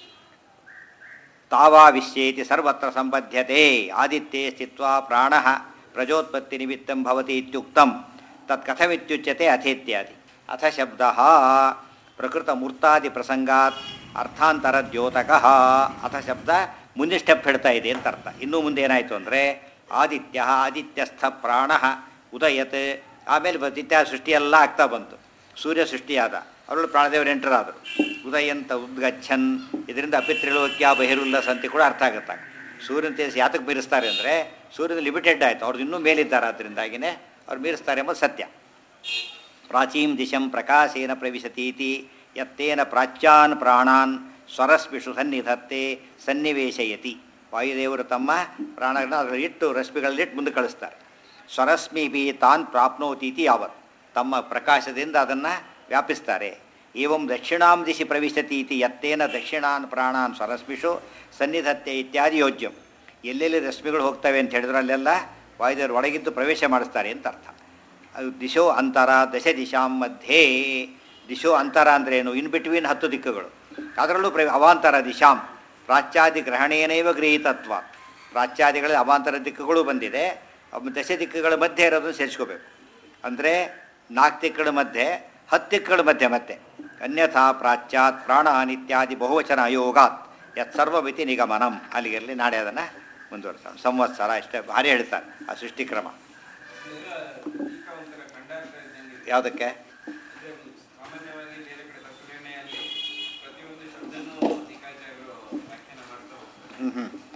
ತಾವಾವಿಶ್ಯೇತಿ ಸರ್ವತ್ರ ಸಂಬಧ್ಯತೆ ಆದಿತ್ಯೆ ಸ್ಥಿತ್ವಾ ಪ್ರಾಣ ಪ್ರಜೋತ್ಪತ್ತಿ ನಿಮಿತ್ತಂ ಭವತಿ ಇತ್ಯುಕ್ತಂ ತತ್ ಕಥಮಿತ್ಯುಚ್ಯತೆ ಅಥೇತ್ಯಾದಿ ಅಥ ಶಬ್ದ ಪ್ರಕೃತ ಮೂರ್ತಾದಿ ಪ್ರಸಂಗಾತ್ ಅರ್ಥಾಂತರ ದ್ಯೋತಕ ಅಥ ಶಬ್ದ ಮುಂದೆ ಸ್ಟೆಪ್ ಹೇಳ್ತಾ ಇದೆ ಅಂತ ಅರ್ಥ ಇನ್ನೂ ಮುಂದೆ ಏನಾಯಿತು ಅಂದರೆ ಆದಿತ್ಯ ಆದಿತ್ಯಸ್ಥ ಪ್ರಾಣ ಉದಯತ್ ಆಮೇಲೆ ಬ- ಇತ್ಯಾದಿ ಸೃಷ್ಟಿಯೆಲ್ಲ ಆಗ್ತಾ ಬಂತು ಸೂರ್ಯ ಸೃಷ್ಟಿಯಾದ ಅವಳು ಪ್ರಾಣದೇವರು ಎಂಟರಾದರು ಉದಯಂತ ಉದ್ಗಚ್ಚನ್ ಇದರಿಂದ ಅಪಿತ್ರಿಲೋಕ್ಯ ಬಹಿರುಲ್ಲಸ ಅಂತ ಕೂಡ ಅರ್ಥ ಆಗುತ್ತೆ ಸೂರ್ಯನ ತೇಜಸ್ ಯಾತಕ್ಕೆ ಮೀರಿಸ್ತಾರೆ ಅಂದರೆ ಸೂರ್ಯನ ಲಿಮಿಟೆಡ್ ಆಯಿತು ಅವ್ರದ್ದು ಇನ್ನೂ ಮೇಲಿದ್ದಾರೆ ಅದರಿಂದಾಗಿನೇ ಅವ್ರು ಮೀರಿಸ್ತಾರೆ ಎಂಬುದು ಸತ್ಯ ಪ್ರಾಚೀಂ ದಿಶಂ ಪ್ರಕಾಶೇನ ಪ್ರವಿಶತೀತಿ ಯತ್ತೇನ ಪ್ರಾಚ್ಯಾನ್ ಪ್ರಾಣಾನ್ ಸ್ವರಸ್ಮಿಷು ಸನ್ನಿಧತ್ತೆ ಸನ್ನಿವೇಶಯತಿ ವಾಯುದೇವರು ತಮ್ಮ ಪ್ರಾಣಗಳನ್ನ ಅದರಲ್ಲಿ ಇಟ್ಟು ರಶ್ಮಿಗಳಲ್ಲಿಟ್ಟು ಮುಂದೆ ಕಳಿಸ್ತಾರೆ ಸ್ವರಸ್ಮಿ ಬಿ ತಾನ್ ಪ್ರಾಪ್ನೋತೀತಿ ಯಾವತ್ ತಮ್ಮ ಪ್ರಕಾಶದಿಂದ ಅದನ್ನು ವ್ಯಾಪಿಸ್ತಾರೆ ಏವಂ ದಕ್ಷಿಣಾಂ ದಿಶಿ ಪ್ರವಿಶತೀತಿ ಯತ್ತೇನ ದಕ್ಷಿಣಾನ್ ಪ್ರಾಣಾನ್ ಸ್ವರಸ್ಮಿಷು ಸನ್ನಿಧತ್ತೆ ಇತ್ಯಾದಿ ಯೋಜ್ಯಂ ಎಲ್ಲೆಲ್ಲಿ ರಶ್ಮಿಗಳು ಹೋಗ್ತವೆ ಅಂತ ಹೇಳಿದ್ರೆ ಅಲ್ಲೆಲ್ಲ ವಾಯುದೇವರು ಒಳಗಿದ್ದು ಪ್ರವೇಶ ಮಾಡಿಸ್ತಾರೆ ಅಂತ ಅರ್ಥ ಅದು ದಿಶೋ ಅಂತರ ದಶ ದಿಶಾಂ ಮಧ್ಯೆ ದಿಶೋ ಅಂತರ ಅಂದ್ರೇನು ಇನ್ ಬಿಟ್ವೀನ್ ಹತ್ತು ದಿಕ್ಕುಗಳು ಅದರಲ್ಲೂ ಪ್ರ ಅವಾಂತರ ದಿಶಾಂ ಪ್ರಾಚ್ಯಾದಿ ಗ್ರಹಣೇನೈವ ಗೃಹೀತತ್ವ ಪ್ರಾಚ್ಯಾದಿಗಳ ಅವಾಂತರ ದಿಕ್ಕುಗಳು ಬಂದಿದೆ ಅವ್ ದಶ ದಿಕ್ಕುಗಳ ಮಧ್ಯೆ ಇರೋದನ್ನು ಸೇರಿಸ್ಕೋಬೇಕು ಅಂದರೆ ನಾಲ್ಕು ದಿಕ್ಕುಗಳ ಮಧ್ಯೆ ಹತ್ತು ದಿಕ್ಕುಗಳ ಮಧ್ಯೆ ಮತ್ತೆ ಅನ್ಯಥಾ ಪ್ರಾಚ್ಯಾತ್ ಪ್ರಾಣಾನ್ ಇತ್ಯಾದಿ ಬಹುವಚನ ಅಯೋಗಾತ್ ಯತ್ ಸರ್ವಮಿತಿ ನಿಗಮನಂ ಅಲ್ಲಿಗಿರಲಿ ನಾಳೆ ಅದನ್ನು ಮುಂದುವರ್ತಾನೆ ಸಂವತ್ಸರ ಇಷ್ಟೇ ಭಾರಿ ಹೇಳ್ತಾರೆ ಆ ಸೃಷ್ಟಿಕ್ರಮ ಯಾವುದಕ್ಕೆ ಸಾಮಾನ್ಯವಾಗಿ ಬೇರೆ ಕಡೆ ತತ್ವನಿರ್ಣಯಲ್ಲಿ ಪ್ರತಿಯೊಂದು ಶಬ್ದನೂ ಟೀಕಾಚಾರ್ಯರು ವ್ಯಾಖ್ಯಾನ ಮಾಡ್ತಾ ಹೋಗ್ತಾರೆ ಹ್ಞೂ ಹ್ಞೂ